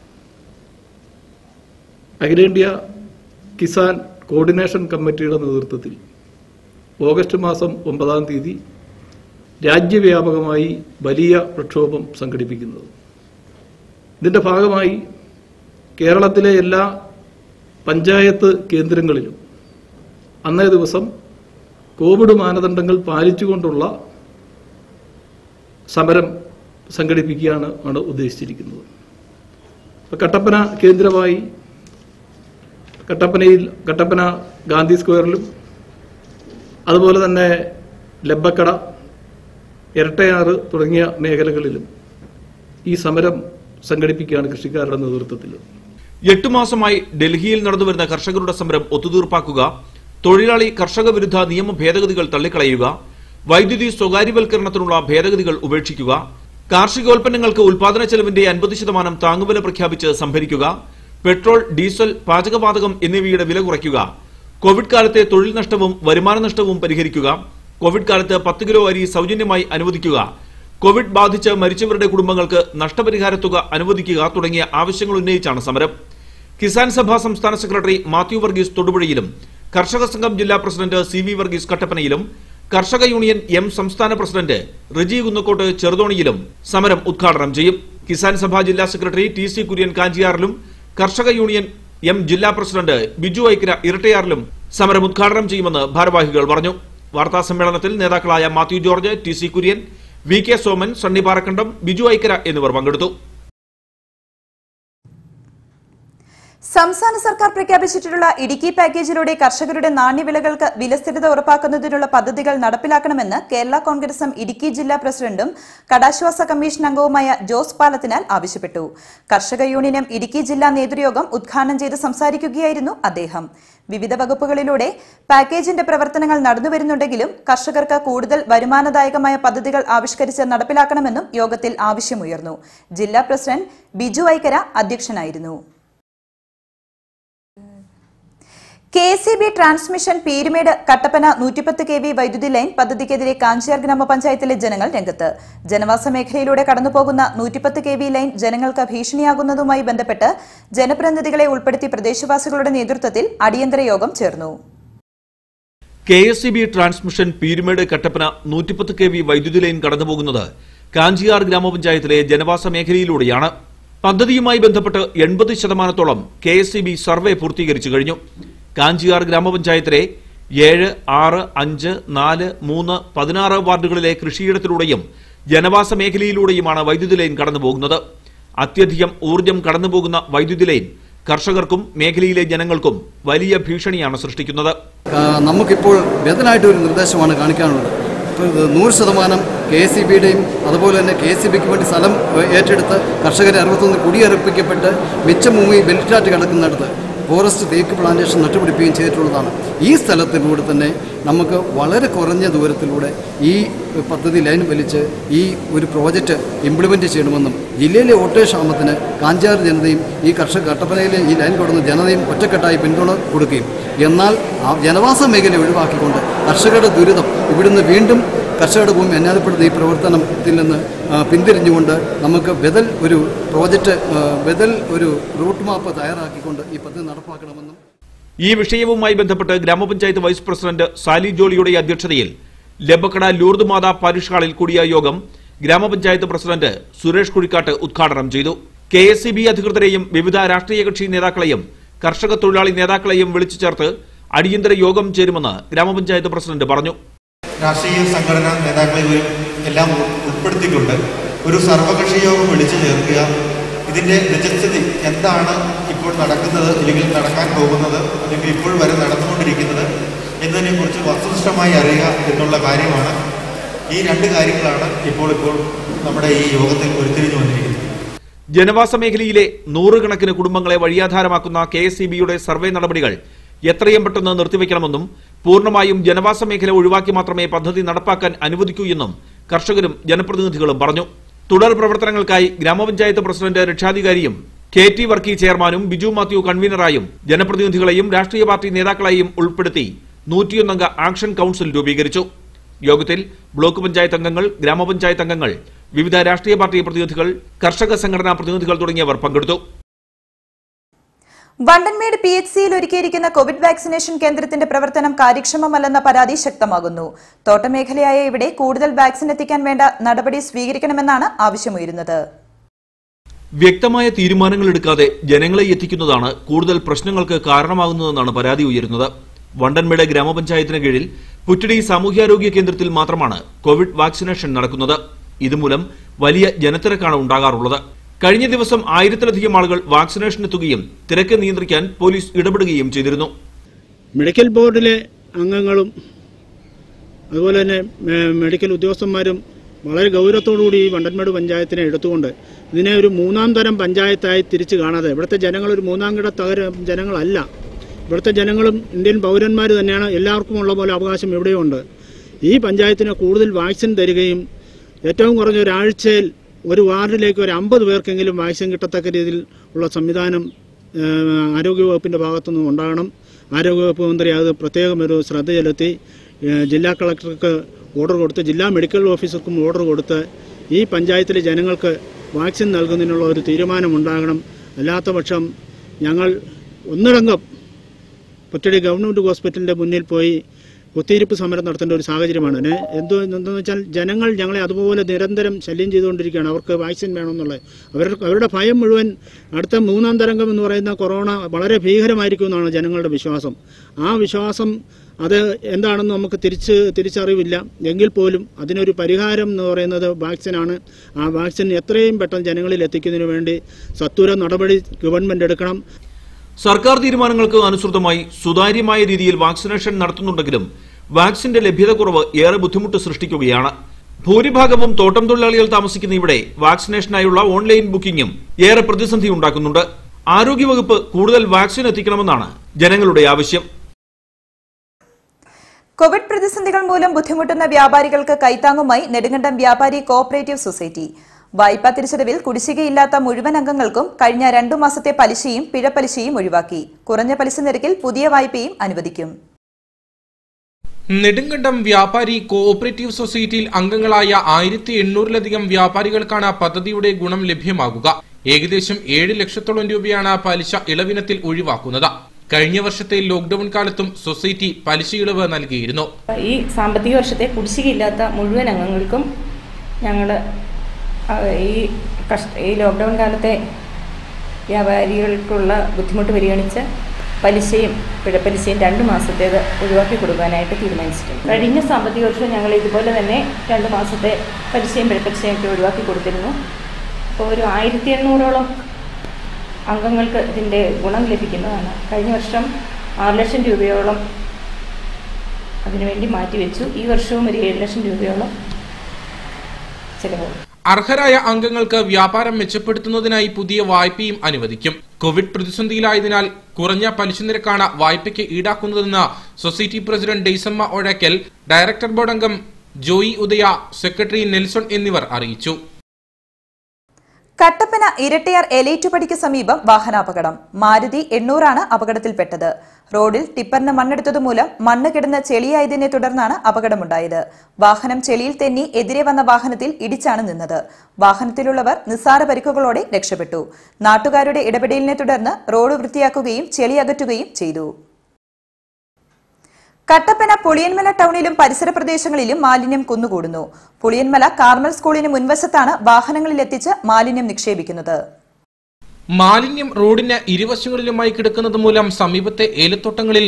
അഖിലേന്ത്യാ കിസാൻ കോർഡിനേഷൻ കമ്മിറ്റിയുടെ നേതൃത്വത്തിൽ ഓഗസ്റ്റ് മാസം ഒമ്പതാം തീയതി രാജ്യവ്യാപകമായി വലിയ പ്രക്ഷോഭം സംഘടിപ്പിക്കുന്നത് ഇതിന്റെ ഭാഗമായി കേരളത്തിലെ എല്ലാ പഞ്ചായത്ത് കേന്ദ്രങ്ങളിലും അന്നേ ദിവസം കോവിഡ് മാനദണ്ഡങ്ങൾ പാലിച്ചുകൊണ്ടുള്ള സമരം സംഘടിപ്പിക്കുകയാണ് ആണ് ഉദ്ദേശിച്ചിരിക്കുന്നത് ഇപ്പൊ കട്ടപ്പന കേന്ദ്രമായി കട്ടപ്പനയിൽ കട്ടപ്പന ഗാന്ധി സ്ക്വയറിലും അതുപോലെ തന്നെ ലബ്ബക്കട ഇരട്ടയാറ് തുടങ്ങിയ മേഖലകളിലും ഈ സമരം സംഘടിപ്പിക്കുകയാണ് കൃഷിക്കാരുടെ നേതൃത്വത്തിൽ എട്ടു മാസമായി ഡൽഹിയിൽ നടന്നുവരുന്ന കർഷകരുടെ സമരം ഒത്തുതീർപ്പാക്കുക തൊഴിലാളി കർഷക വിരുദ്ധ നിയമ ഭേദഗതികൾ തള്ളിക്കളയുക വൈദ്യുതി സ്വകാര്യവൽക്കരണത്തിനുള്ള ഭേദഗതികൾ ഉപേക്ഷിക്കുക കാർഷികോൽപ്പന്നങ്ങൾക്ക് ഉൽപാദന ചെലവിന്റെ അൻപത് ശതമാനം താങ്ങുവില പ്രഖ്യാപിച്ച് സംഭരിക്കുക പെട്രോൾ ഡീസൽ പാചകവാതകം എന്നിവയുടെ വില കുറയ്ക്കുക കോവിഡ് കാലത്തെ തൊഴിൽ നഷ്ടവും വരുമാന നഷ്ടവും പരിഹരിക്കുക കോവിഡ് കാലത്ത് പത്ത് കിലോ അരി സൗജന്യമായി അനുവദിക്കുക കോവിഡ് ബാധിച്ച് മരിച്ചവരുടെ കുടുംബങ്ങൾക്ക് നഷ്ടപരിഹാര തുക അനുവദിക്കുക തുടങ്ങിയ ആവശ്യങ്ങൾ ഉന്നയിച്ചാണ് സമരം കിസാൻ സഭ സംസ്ഥാന സെക്രട്ടറി മാത്യു വർഗീസ് തൊടുപുഴയിലും കർഷക സംഘം ജില്ലാ പ്രസിഡന്റ് സി വി വർഗീസ് കട്ടപ്പനയിലും കർഷക യൂണിയൻ എം സംസ്ഥാന പ്രസിഡന്റ് റജി കുന്നക്കോട്ട് ചെറുതോണിയിലും സമരം ഉദ്ഘാടനം ചെയ്യും കിസാൻ സഭ ജില്ലാ സെക്രട്ടറി ടി സി കുര്യൻ കാഞ്ചിയാറിലും കർഷക യൂണിയൻ എം ജില്ലാ പ്രസിഡന്റ് ബിജു ഐക്ര ഇരട്ടയാറിലും സമരം ഉദ്ഘാടനം ചെയ്യുമെന്ന് ഭാരവാഹികൾ പറഞ്ഞു വാർത്താ സമ്മേളനത്തിൽ നേതാക്കളായ Mathew George T C Kurian V K Soman Sunny Parakkandam Biju Aikkara എന്നിവർ പങ്കെടുത്തു സംസ്ഥാന സർക്കാർ പ്രഖ്യാപിച്ചിട്ടുള്ള ഇടുക്കി പാക്കേജിലൂടെ കർഷകരുടെ നാണ്യവിളകൾക്ക് വിലസ്ഥിരത ഉറപ്പാക്കുന്നതിനുള്ള പദ്ധതികൾ നടപ്പിലാക്കണമെന്ന് കേരള കോൺഗ്രസ് എം ഇടുക്കി ജില്ലാ പ്രസിഡന്റും കടാശ്വാസ കമ്മീഷൻ അംഗവുമായ ജോസ് പാലത്തിനാൽ ആവശ്യപ്പെട്ടു കർഷക യൂണിയൻ ഇടുക്കി ജില്ലാ നേതൃയോഗം ഉദ്ഘാടനം ചെയ്ത് സംസാരിക്കുകയായിരുന്നു അദ്ദേഹം വിവിധ വകുപ്പുകളിലൂടെ പാക്കേജിന്റെ പ്രവർത്തനങ്ങൾ നടന്നുവരുന്നുണ്ടെങ്കിലും കർഷകർക്ക് കൂടുതൽ വരുമാനദായകമായ പദ്ധതികൾ ആവിഷ്കരിച്ച് നടപ്പിലാക്കണമെന്നും യോഗത്തിൽ ആവശ്യമുയർന്നു ജില്ലാ പ്രസിഡന്റ് ബിജു ഐക്കര അധ്യക്ഷനായിരുന്നു K S B transmission Peerumedu Kattappana നൂറ്റിപ്പത്ത് കെ വി വൈദ്യുതി ലൈൻ പദ്ധതിക്കെതിരെ കാഞ്ചിയാർ ഗ്രാമപഞ്ചായത്തിലെ ജനങ്ങൾ രംഗത്ത് ജനവാസ മേഖലയിലൂടെ കടന്നുപോകുന്ന നൂറ്റിപ്പത്ത് കെ വി ലൈൻ ജനങ്ങൾക്ക് ഭീഷണിയാകുന്നതുമായി ബന്ധപ്പെട്ട് ജനപ്രതിനിധികളെ ഉൾപ്പെടുത്തി പ്രദേശവാസികളുടെ നേതൃത്വത്തിൽ അടിയന്തര യോഗം ചേർന്നു K S C B transmission Peerumedu Kattappana നൂറ്റിപ്പത്ത് കെ വി വൈദ്യുതി ലൈൻ കടന്നുപോകുന്നത് കാഞ്ചിയാർ ഗ്രാമപഞ്ചായത്തിലെ ജനവാസ മേഖലയിലൂടെയാണ് പദ്ധതിയുമായി ബന്ധപ്പെട്ട് എൺപത് ശതമാനത്തോളം K S C B survey പൂർത്തീകരിച്ചു കഴിഞ്ഞു കാഞ്ചിയാർ ഗ്രാമപഞ്ചായത്തിലെ ഏഴ് ആറ് അഞ്ച് നാല് മൂന്ന് പതിനാറ് വാർഡുകളിലെ കൃഷിയിടത്തിലൂടെയും ജനവാസ മേഖലയിലൂടെയുമാണ് വൈദ്യുതി ലൈൻ കടന്നുപോകുന്നത് അത്യധികം ഊർജം കടന്നുപോകുന്ന വൈദ്യുതി ലൈൻ കർഷകർക്കും മേഖലയിലെ ജനങ്ങൾക്കും വലിയ ഭീഷണിയാണ് സൃഷ്ടിക്കുന്നത് ആ, നമുക്കിപ്പോൾ ബദലായിട്ട് ഒരു നിർദ്ദേശമാണ് കാണിക്കാനുള്ളത് ഇപ്പോൾ ഇത് നൂറ് ശതമാനം കെ എസ് സി ബിയുടെയും അതുപോലെ തന്നെ കെ എസ് സി ബിക്ക് വേണ്ടി സ്ഥലം ഏ, ഏറ്റെടുത്ത് കർഷകരെ അറുപത്തൊന്ന് കുടിയറപ്പിക്കപ്പെട്ട് മിച്ചം മുങ്ങി ബെൽറ്റാറ്റ് കിടക്കുന്നിടത്ത് ഫോറസ്റ്റ് തേക്ക് പ്ലാന്റേഷൻ നട്ടുപിടിപ്പിക്കുകയും ചെയ്തിട്ടുള്ളതാണ് ഈ സ്ഥലത്തിലൂടെ തന്നെ നമുക്ക് വളരെ കുറഞ്ഞ ദൂരത്തിലൂടെ ഈ പദ്ധതി ലൈൻ വലിച്ച് ഈ ഒരു പ്രോജക്റ്റ് ഇംപ്ലിമെൻ്റ് ചെയ്യണമെന്നും ജില്ലയിലെ ഓട്ടോക്ഷാമത്തിന് കാഞ്ചാർ ജനതയും ഈ കർഷക കട്ടപ്പനയിലെ ഈ ലൈൻ കൊടുന്ന ജനതയും ഒറ്റക്കെട്ടായി പിന്തുണ കൊടുക്കുകയും എന്നാൽ ആ ജനവാസ മേഖല ഒഴിവാക്കിക്കൊണ്ട് കർഷകരുടെ ദുരിതം ഇവിടുന്ന് വീണ്ടും കർഷകരുടെ ഭൂമി അന്യായപ്പെടുന്ന ഈ പ്രവർത്തനത്തിൽ നിന്ന് ആ, പിന്തിരിഞ്ഞുകൊണ്ട് നമുക്ക് ബദൽ ഒരു പ്രോജക്റ്റ് ആ, ബദൽ ഒരു റൂട്ട് മാപ്പ് തയ്യാറാക്കിക്കൊണ്ട് ഈ പദ്ധതി നടപ്പാക്കണമെന്നും ഈ വിഷയവുമായി ബന്ധപ്പെട്ട് ഗ്രാമപഞ്ചായത്ത് വൈസ് പ്രസിഡന്റ് സാലി ജോളിയുടെ അധ്യക്ഷതയിൽ ലബക്കട ലൂർദ് മാതാ പാരിഷ് ഹാളിൽ കൂടിയ യോഗം ഗ്രാമപഞ്ചായത്ത് പ്രസിഡന്റ് സുരേഷ് കുഴിക്കാട്ട് ഉദ്ഘാടനം ചെയ്തു കെ എസ് സി ബി അധികൃതരെയും വിവിധ രാഷ്ട്രീയ കക്ഷി നേതാക്കളെയും കർഷക തൊഴിലാളി നേതാക്കളെയും വിളിച്ചു ചേർത്ത് അടിയന്തര യോഗം ചേരുമെന്ന് ഗ്രാമപഞ്ചായത്ത് പ്രസിഡന്റ് പറഞ്ഞു രാഷ്ട്രീയ സംഘടനാ നേതാക്കളെ ഇവരും എല്ലാം ഉൾപ്പെടുത്തിക്കൊണ്ട് ഒരു സർവകക്ഷി യോഗം വിളിച്ചു ചേർക്കുക ഇതിൻ്റെ നിജസ്ഥിതി എന്താണ് ഇപ്പോൾ നടക്കുന്നത് അല്ലെങ്കിൽ നടക്കാൻ പോകുന്നത് അല്ലെങ്കിൽ ഇപ്പോൾ വരെ നടന്നുകൊണ്ടിരിക്കുന്നത് എന്നതിനെക്കുറിച്ച് വസ്തുനിഷ്ഠമായി അറിയുക എന്നുള്ള കാര്യമാണ് ഈ രണ്ട് കാര്യങ്ങളാണ് ഇപ്പോൾ ഇപ്പോൾ നമ്മുടെ ഈ യോഗത്തിൽ ഉരുത്തിരിഞ്ഞു വന്നിരിക്കുന്നത് ജനവാസ മേഖലയിലെ നൂറുകണക്കിന് കുടുംബങ്ങളെ വഴിയാധാരമാക്കുന്ന കെ എസ് സർവേ നടപടികൾ എത്രയും പെട്ടെന്ന് നിർത്തിവെക്കണമെന്നും പൂർണ്ണമായും ജനവാസ മേഖല ഒഴിവാക്കി മാത്രമേ പദ്ധതി നടപ്പാക്കാൻ അനുവദിക്കൂ എന്നും കർഷകരും ജനപ്രതിനിധികളും പറഞ്ഞു തുടർ പ്രവർത്തനങ്ങൾക്കായി ഗ്രാമപഞ്ചായത്ത് പ്രസിഡന്റ് രക്ഷാധികാരിയും കെ ടി വർക്കി ചെയർമാനും ബിജു മാത്യു കൺവീനറായും ജനപ്രതിനിധികളെയും രാഷ്ട്രീയ പാർട്ടി നേതാക്കളെയും ഉൾപ്പെടുത്തി നൂറ്റിയൊന്നംഗ ആക്ഷൻ കൌൺസിൽ രൂപീകരിച്ചു യോഗത്തിൽ ബ്ലോക്ക് പഞ്ചായത്ത് അംഗങ്ങൾ ഗ്രാമപഞ്ചായത്ത് അംഗങ്ങൾ വിവിധ രാഷ്ട്രീയ പാർട്ടി പ്രതിനിധികൾ കർഷക സംഘടനാ പ്രതിനിധികൾ തുടങ്ങിയവർ പങ്കെടുത്തു വണ്ടൻമേട് പി എച്ച് സിയിൽ ഒരുക്കിയിരിക്കുന്ന കോവിഡ് വാക്സിനേഷൻ കേന്ദ്രത്തിന്റെ പ്രവർത്തനം കാര്യക്ഷമമല്ലെന്ന പരാതി ശക്തമാകുന്നു തോട്ടമേഖലയായ ഇവിടെ കൂടുതൽ വാക്സിൻ എത്തിക്കാൻ വേണ്ട നടപടി സ്വീകരിക്കണമെന്നാണ് ആവശ്യമുയരുന്നത് വ്യക്തമായ തീരുമാനങ്ങൾ എടുക്കാതെ ജനങ്ങളെ എത്തിക്കുന്നതാണ് കൂടുതൽ പ്രശ്നങ്ങൾക്ക് കാരണമാകുന്നതെന്നാണ് പരാതി ഉയരുന്നത് വണ്ടൻമേട് ഗ്രാമപഞ്ചായത്തിന് കീഴിൽ പുറ്റടി സാമൂഹ്യാരോഗ്യ കേന്ദ്രത്തിൽ മാത്രമാണ് കോവിഡ് വാക്സിനേഷൻ നടക്കുന്നത് ഇതുമൂലം വലിയ ജനത്തിരക്കാണ് ഉണ്ടാകാറുള്ളത് കഴിഞ്ഞ ദിവസം ആയിരത്തിലധികം ആളുകൾ വാക്സിനേഷൻ എത്തുകയും തിരക്ക് നിയന്ത്രിക്കാൻ പോലീസ് ഇടപെടുകയും ചെയ്തിരുന്നു മെഡിക്കൽ ബോർഡിലെ അംഗങ്ങളും അതുപോലെ തന്നെ മെ- മെഡിക്കൽ ഉദ്യോഗസ്ഥന്മാരും വളരെ ഗൗരവത്തോടുകൂടി ഈ വണ്ടൻമേട് പഞ്ചായത്തിനെ എടുത്തുകൊണ്ട് ഇതിനെ ഒരു മൂന്നാം തരം പഞ്ചായത്തായി തിരിച്ചു കാണാതെ ഇവിടുത്തെ ജനങ്ങൾ ഒരു മൂന്നാം കിട തകര ജനങ്ങളല്ല ഇവിടുത്തെ ജനങ്ങളും ഇന്ത്യൻ പൗരന്മാർ തന്നെയാണ് എല്ലാവർക്കും ഉള്ള പോലെ അവകാശം ഇവിടെയുണ്ട് ഈ പഞ്ചായത്തിന് കൂടുതൽ വാക്സിൻ തരികയും ഏറ്റവും കുറഞ്ഞ ഒരാഴ്ചയിൽ ഒരു വാർഡിലേക്ക് ഒരു അമ്പത് പേർക്കെങ്കിലും വാക്സിൻ കിട്ടത്തക്ക രീതിയിൽ ഉള്ള സംവിധാനം ഏഹ്, ആരോഗ്യവകുപ്പിൻ്റെ ഭാഗത്തുനിന്നും ഉണ്ടാകണം ആരോഗ്യവകുപ്പ് മന്ത്രി അത് പ്രത്യേകം ഒരു ശ്രദ്ധ ചെലുത്തി ഏഹ്, ജില്ലാ കളക്ടർക്ക് ഓർഡർ കൊടുത്ത് ജില്ലാ മെഡിക്കൽ ഓഫീസർക്കും ഓർഡർ കൊടുത്ത് ഈ പഞ്ചായത്തിലെ ജനങ്ങൾക്ക് വാക്സിൻ നൽകുന്നതിനുള്ള ഒരു തീരുമാനമുണ്ടാകണം അല്ലാത്ത പക്ഷം ഞങ്ങൾ ഒന്നിടങ്കം പുറ്റടി ഗവൺമെൻറ് ഹോസ്പിറ്റലിൻ്റെ മുന്നിൽ പോയി കുത്തിയിരിപ്പ് സമരം നടത്തേണ്ട ഒരു സാഹചര്യമാണ് അതിന് എന്തോ എന്തെന്ന് വെച്ചാൽ ജനങ്ങൾ ഞങ്ങളെ അതുപോലെ നിരന്തരം ശല്യം ചെയ്തുകൊണ്ടിരിക്കുകയാണ് അവർക്ക് വാക്സിൻ വേണമെന്നുള്ളത് അവരുടെ അവരുടെ ഭയം മുഴുവൻ അടുത്ത മൂന്നാം തരംഗം എന്ന് പറയുന്ന കൊറോണ വളരെ ഭീകരമായിരിക്കും എന്നാണ് ജനങ്ങളുടെ വിശ്വാസം ആ വിശ്വാസം അത് എന്താണെന്ന് നമുക്ക് തിരിച്ച് തിരിച്ചറിവില്ല എങ്കിൽ പോലും അതിനൊരു പരിഹാരം എന്ന് പറയുന്നത് വാക്സിനാണ് ആ വാക്സിൻ എത്രയും പെട്ടെന്ന് ജനങ്ങളിൽ എത്തിക്കുന്നതിന് വേണ്ടി സത്വര നടപടി ഗവൺമെൻറ് എടുക്കണം സർക്കാർ തീരുമാനങ്ങൾക്ക് അനുസൃതമായി സുതാര്യമായ രീതിയിൽ വാക്സിനേഷൻ നടത്തുന്നുണ്ടെങ്കിലും വാക്സിന്റെ ലഭ്യതക്കുറവ് ഏറെ ബുദ്ധിമുട്ട് സൃഷ്ടിക്കുകയാണ് ഭൂരിഭാഗവും തോട്ടം തൊഴിലാളികൾ താമസിക്കുന്ന ഇവിടെ വാക്സിനേഷനായുള്ള ഓൺലൈൻ ബുക്കിംഗും ഏറെ പ്രതിസന്ധി ഉണ്ടാക്കുന്നുണ്ട് ആരോഗ്യവകുപ്പ് കൂടുതൽ വാക്സിൻ എത്തിക്കണമെന്നാണ് ജനങ്ങളുടെ ആവശ്യം കോവിഡ് പ്രതിസന്ധികൾ മൂലം ബുദ്ധിമുട്ടുന്ന വ്യാപാരികൾക്ക് കൈത്താങ്ങുമായി നെടുങ്കണ്ടം വ്യാപാരി കോഓപ്പറേറ്റീവ് സൊസൈറ്റി വായ്പാ തിരിച്ചടവിൽ കുടിശ്ശികയില്ലാത്ത മുഴുവൻ അംഗങ്ങൾക്കും കഴിഞ്ഞ രണ്ടു മാസത്തെ പലിശയും പിഴപ്പലിശയും ഒഴിവാക്കി കുറഞ്ഞ പലിശ നിരക്കിൽ പുതിയ വായ്പയും അനുവദിക്കും നെടുങ്കണ്ടം വ്യാപാരി കോഓപ്പറേറ്റീവ് സൊസൈറ്റിയിൽ അംഗങ്ങളായ ആയിരത്തി എണ്ണൂറിലധികം വ്യാപാരികൾക്കാണ് പദ്ധതിയുടെ ഗുണം ലഭ്യമാകുക ഏകദേശം ഏഴ് ലക്ഷത്തോളം രൂപയാണ് പലിശ ഇളവിനത്തിൽ ഒഴിവാക്കുന്നത് കഴിഞ്ഞ വർഷത്തെ ലോക്ഡൌൺ കാലത്തും സൊസൈറ്റി പലിശ ഇളവ് നൽകിയിരുന്നു ഈ സാമ്പത്തിക വർഷത്തെ കുടിശ്ശികയില്ലാത്ത മുഴുവൻ അംഗങ്ങൾക്കും ഞങ്ങൾ ഈ കഷ്ട ഈ ലോക്ക്ഡൗൺ കാലത്തെ വ്യാപാരികൾക്കുള്ള ബുദ്ധിമുട്ട് പരിഗണിച്ച് പലിശയും പിഴപ്പലിശയും രണ്ട് മാസത്തേത് ഒഴിവാക്കി കൊടുക്കാനായിട്ട് തീരുമാനിച്ചിട്ടുണ്ട് കഴിഞ്ഞ സാമ്പത്തിക വർഷം ഞങ്ങൾ ഇതുപോലെ തന്നെ രണ്ട് മാസത്തെ പലിശയും പിഴപ്പലിശയും ഒക്കെ ഒഴിവാക്കി കൊടുത്തിരുന്നു അപ്പോൾ ഒരു ആയിരത്തി എണ്ണൂറോളം അംഗങ്ങൾക്ക് ഇതിൻ്റെ ഗുണം ലഭിക്കുന്നതാണ് കഴിഞ്ഞ വർഷം ആറ് ലക്ഷം രൂപയോളം അതിനുവേണ്ടി മാറ്റിവെച്ചു ഈ വർഷവും ഒരു ഏഴ് ലക്ഷം രൂപയോളം ചിലവ് അർഹരായ അംഗങ്ങൾക്ക് വ്യാപാരം മെച്ചപ്പെടുത്തുന്നതിനായി പുതിയ വായ്പയും അനുവദിക്കും കോവിഡ് പ്രതിസന്ധിയിലായതിനാൽ കുറഞ്ഞ പലിശ നിരക്കാണ് വായ്പയ്ക്ക് ഈടാക്കുന്നതെന്ന് society president Daisamma Ozhakkal director board അംഗം ജോയി ഉദയ സെക്രട്ടറി നെൽസൺ എന്നിവർ അറിയിച്ചു കട്ടപ്പന ഇരട്ടയാർ എലേറ്റുപടിക്ക് സമീപം വാഹനാപകടം മാരുതി എണ്ണൂറാണ് അപകടത്തിൽപ്പെട്ടത് റോഡിൽ ടിപ്പറിന് മണ്ണെടുത്തതുമൂലം മണ്ണ് കിടന്ന് ചെളിയായതിനെ തുടർന്നാണ് അപകടമുണ്ടായത് വാഹനം ചെളിയിൽ തെന്നി എതിരെ വന്ന വാഹനത്തിൽ ഇടിച്ചാണ് നിന്നത് വാഹനത്തിലുള്ളവർ നിസ്സാര പരിക്കുകളോടെ രക്ഷപ്പെട്ടു നാട്ടുകാരുടെ ഇടപെടലിനെ തുടർന്ന് റോഡ് വൃത്തിയാക്കുകയും ചെളി അകറ്റുകയും ചെയ്തു കട്ടപ്പന പുളിയൻമല ടൗണിലും പരിസര പ്രദേശങ്ങളിലും മാലിന്യം കുന്നുകൂടുന്നു പുളിയൻമല കാർമൽ സ്കൂളിന് മുൻവശത്താണ് വാഹനങ്ങളിലെത്തിച്ച് മാലിന്യം നിക്ഷേപിക്കുന്നത് മാലിന്യം റോഡിന് ഇരുവശങ്ങളിലുമായി കിടക്കുന്നത് മൂലം സമീപത്തെ ഏലത്തോട്ടങ്ങളിൽ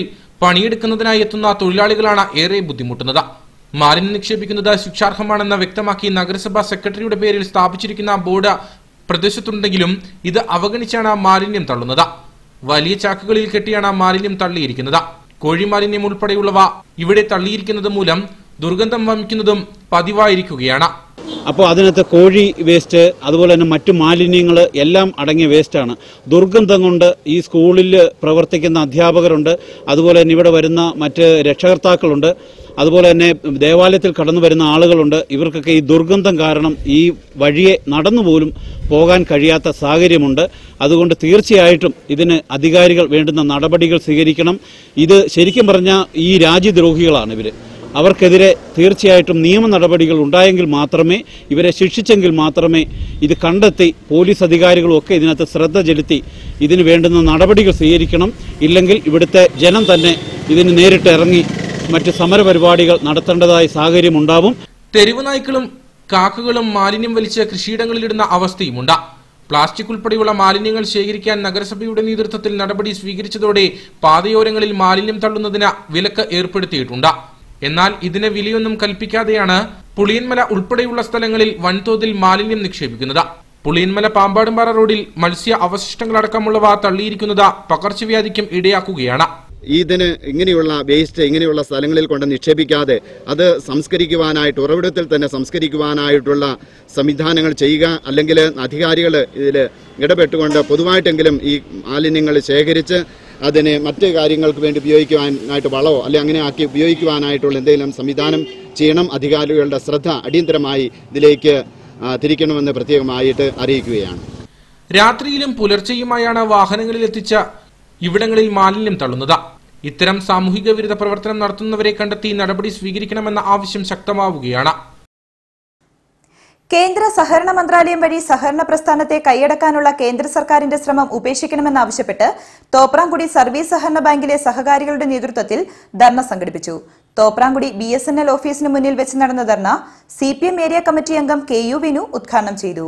പണിയെടുക്കുന്നതിനായി എത്തുന്ന തൊഴിലാളികളാണ് ഏറെ ബുദ്ധിമുട്ടുന്നത് മാലിന്യം നിക്ഷേപിക്കുന്നത് ശിക്ഷാർഹമാണെന്ന് വ്യക്തമാക്കി നഗരസഭാ സെക്രട്ടറിയുടെ പേരിൽ സ്ഥാപിച്ചിരിക്കുന്ന ബോർഡ് പ്രദേശത്തുണ്ടെങ്കിലും ഇത് അവഗണിച്ചാണ് മാലിന്യം തള്ളുന്നത് വലിയ ചാക്കുകളിൽ കെട്ടിയാണ് മാലിന്യം തള്ളിയിരിക്കുന്നത് കോഴി മാലിന്യം ഉൾപ്പെടെയുള്ളവ ഇവിടെ തള്ളിയിരിക്കുന്നത് മൂലം ദുർഗന്ധം വമിക്കുന്നതും പതിവായിരിക്കുകയാണ് അപ്പോൾ അതിനകത്ത് കോഴി വേസ്റ്റ് അതുപോലെ തന്നെ മറ്റു മാലിന്യങ്ങൾ എല്ലാം അടങ്ങിയ വേസ്റ്റാണ് ദുർഗന്ധം കൊണ്ട് ഈ സ്കൂളിൽ പ്രവർത്തിക്കുന്ന അധ്യാപകരുണ്ട് അതുപോലെ തന്നെ ഇവിടെ വരുന്ന മറ്റ് രക്ഷകർത്താക്കളുണ്ട് അതുപോലെ തന്നെ ദേവാലയത്തിൽ കടന്നു വരുന്ന ആളുകളുണ്ട് ഇവർക്കൊക്കെ ഈ ദുർഗന്ധം കാരണം ഈ വഴിയെ നടന്നുപോലും പോകാൻ കഴിയാത്ത സാഹചര്യമുണ്ട് അതുകൊണ്ട് തീർച്ചയായിട്ടും ഇതിന് അധികാരികൾ വേണ്ടുന്ന നടപടികൾ സ്വീകരിക്കണം ഇത് ശരിക്കും പറഞ്ഞാൽ ഈ രാജ്യദ്രോഹികളാണ് ഇവർ അവർക്കെതിരെ തീർച്ചയായിട്ടും നിയമ നടപടികൾ ഉണ്ടായെങ്കിൽ മാത്രമേ ഇവരെ ശിക്ഷിച്ചെങ്കിൽ മാത്രമേ ഇത് കണ്ടെത്തി പോലീസ് അധികാരികളും ഒക്കെ ഇതിനകത്ത് ശ്രദ്ധ ചെലുത്തി ഇതിന് വേണ്ടുന്ന നടപടികൾ സ്വീകരിക്കണം ഇല്ലെങ്കിൽ ഇവിടുത്തെ ജനം തന്നെ ഇതിന് നേരിട്ട് ഇറങ്ങി മറ്റ് സമരപരിപാടികൾ നടത്തേണ്ടതായ സാഹചര്യമുണ്ടാവും തെരുവ് നായ്ക്കളും കാക്കകളും മാലിന്യം വലിച്ച് കൃഷിയിടങ്ങളിലിടുന്ന അവസ്ഥയുമുണ്ട് പ്ലാസ്റ്റിക് ഉൾപ്പെടെയുള്ള മാലിന്യങ്ങൾ ശേഖരിക്കാൻ നഗരസഭയുടെ നേതൃത്വത്തിൽ നടപടി സ്വീകരിച്ചതോടെ പാതയോരങ്ങളിൽ മാലിന്യം തള്ളുന്നതിന് വിലക്ക് ഏർപ്പെടുത്തിയിട്ടുണ്ട് എന്നാൽ ഇതിന് വിലയൊന്നും കൽപ്പിക്കാതെയാണ് പുളിയന്മല ഉൾപ്പെടെയുള്ള സ്ഥലങ്ങളിൽ വൻതോതിൽ മാലിന്യം നിക്ഷേപിക്കുന്നത് പുളിയന്മല പാമ്പാടുംപാറ റോഡിൽ മത്സ്യ അവശിഷ്ടങ്ങളടക്കമുള്ളവ തള്ളിയിരിക്കുന്നത് പകർച്ചവ്യാധിക്കും ഇടയാക്കുകയാണ് ഇതിന് ഇങ്ങനെയുള്ള വേസ്റ്റ് ഇങ്ങനെയുള്ള സ്ഥലങ്ങളിൽ കൊണ്ട് നിക്ഷേപിക്കാതെ അത് സംസ്കരിക്കുവാനായിട്ട് ഉറവിടത്തിൽ തന്നെ സംസ്കരിക്കുവാനായിട്ടുള്ള സംവിധാനങ്ങൾ ചെയ്യുക അല്ലെങ്കിൽ അധികാരികൾ ഇതിൽ ഇടപെട്ടുകൊണ്ട് പൊതുവായിട്ടെങ്കിലും ഈ മാലിന്യങ്ങൾ ശേഖരിച്ച് അതിനെ മറ്റ് കാര്യങ്ങൾക്ക് വേണ്ടി ഉപയോഗിക്കുവാനായിട്ട് വളമോ അല്ലെ അങ്ങനെ ആക്കി ഉപയോഗിക്കുവാനായിട്ടുള്ള എന്തെങ്കിലും സംവിധാനം ചെയ്യണം അധികാരികളുടെ ശ്രദ്ധ അടിയന്തരമായി ഇതിലേക്ക് ആ, തിരിക്കണമെന്ന് പ്രത്യേകമായിട്ട് അറിയിക്കുകയാണ് രാത്രിയിലും പുലർച്ചെയുമായാണ് വാഹനങ്ങളിൽ എത്തിച്ച ഇവിടങ്ങളിൽ മാലിന്യം തള്ളുന്നത് ഇത്തരം സാമൂഹിക വിരുദ്ധ പ്രവർത്തനം നടത്തുന്നവരെ കണ്ടെത്തി നടപടി സ്വീകരിക്കണമെന്ന ആവശ്യം ശക്തമാവുകയാണ് കേന്ദ്ര സഹകരണ മന്ത്രാലയം വഴി സഹകരണ പ്രസ്ഥാനത്തെ കൈയടക്കാനുള്ള കേന്ദ്ര സർക്കാരിന്റെ ശ്രമം ഉപേക്ഷിക്കണമെന്നാവശ്യപ്പെട്ട് തോപ്രാംകുടി സർവീസ് സഹകരണ ബാങ്കിലെ സഹകാരികളുടെ നേതൃത്വത്തിൽ ധർണ സംഘടിപ്പിച്ചു Thopramkudy B S N L ഓഫീസിന് മുന്നിൽ വെച്ച് നടന്ന ധർണ C P M area committee അംഗം കെ യു വിനു ഉദ്ഘാടനം ചെയ്തു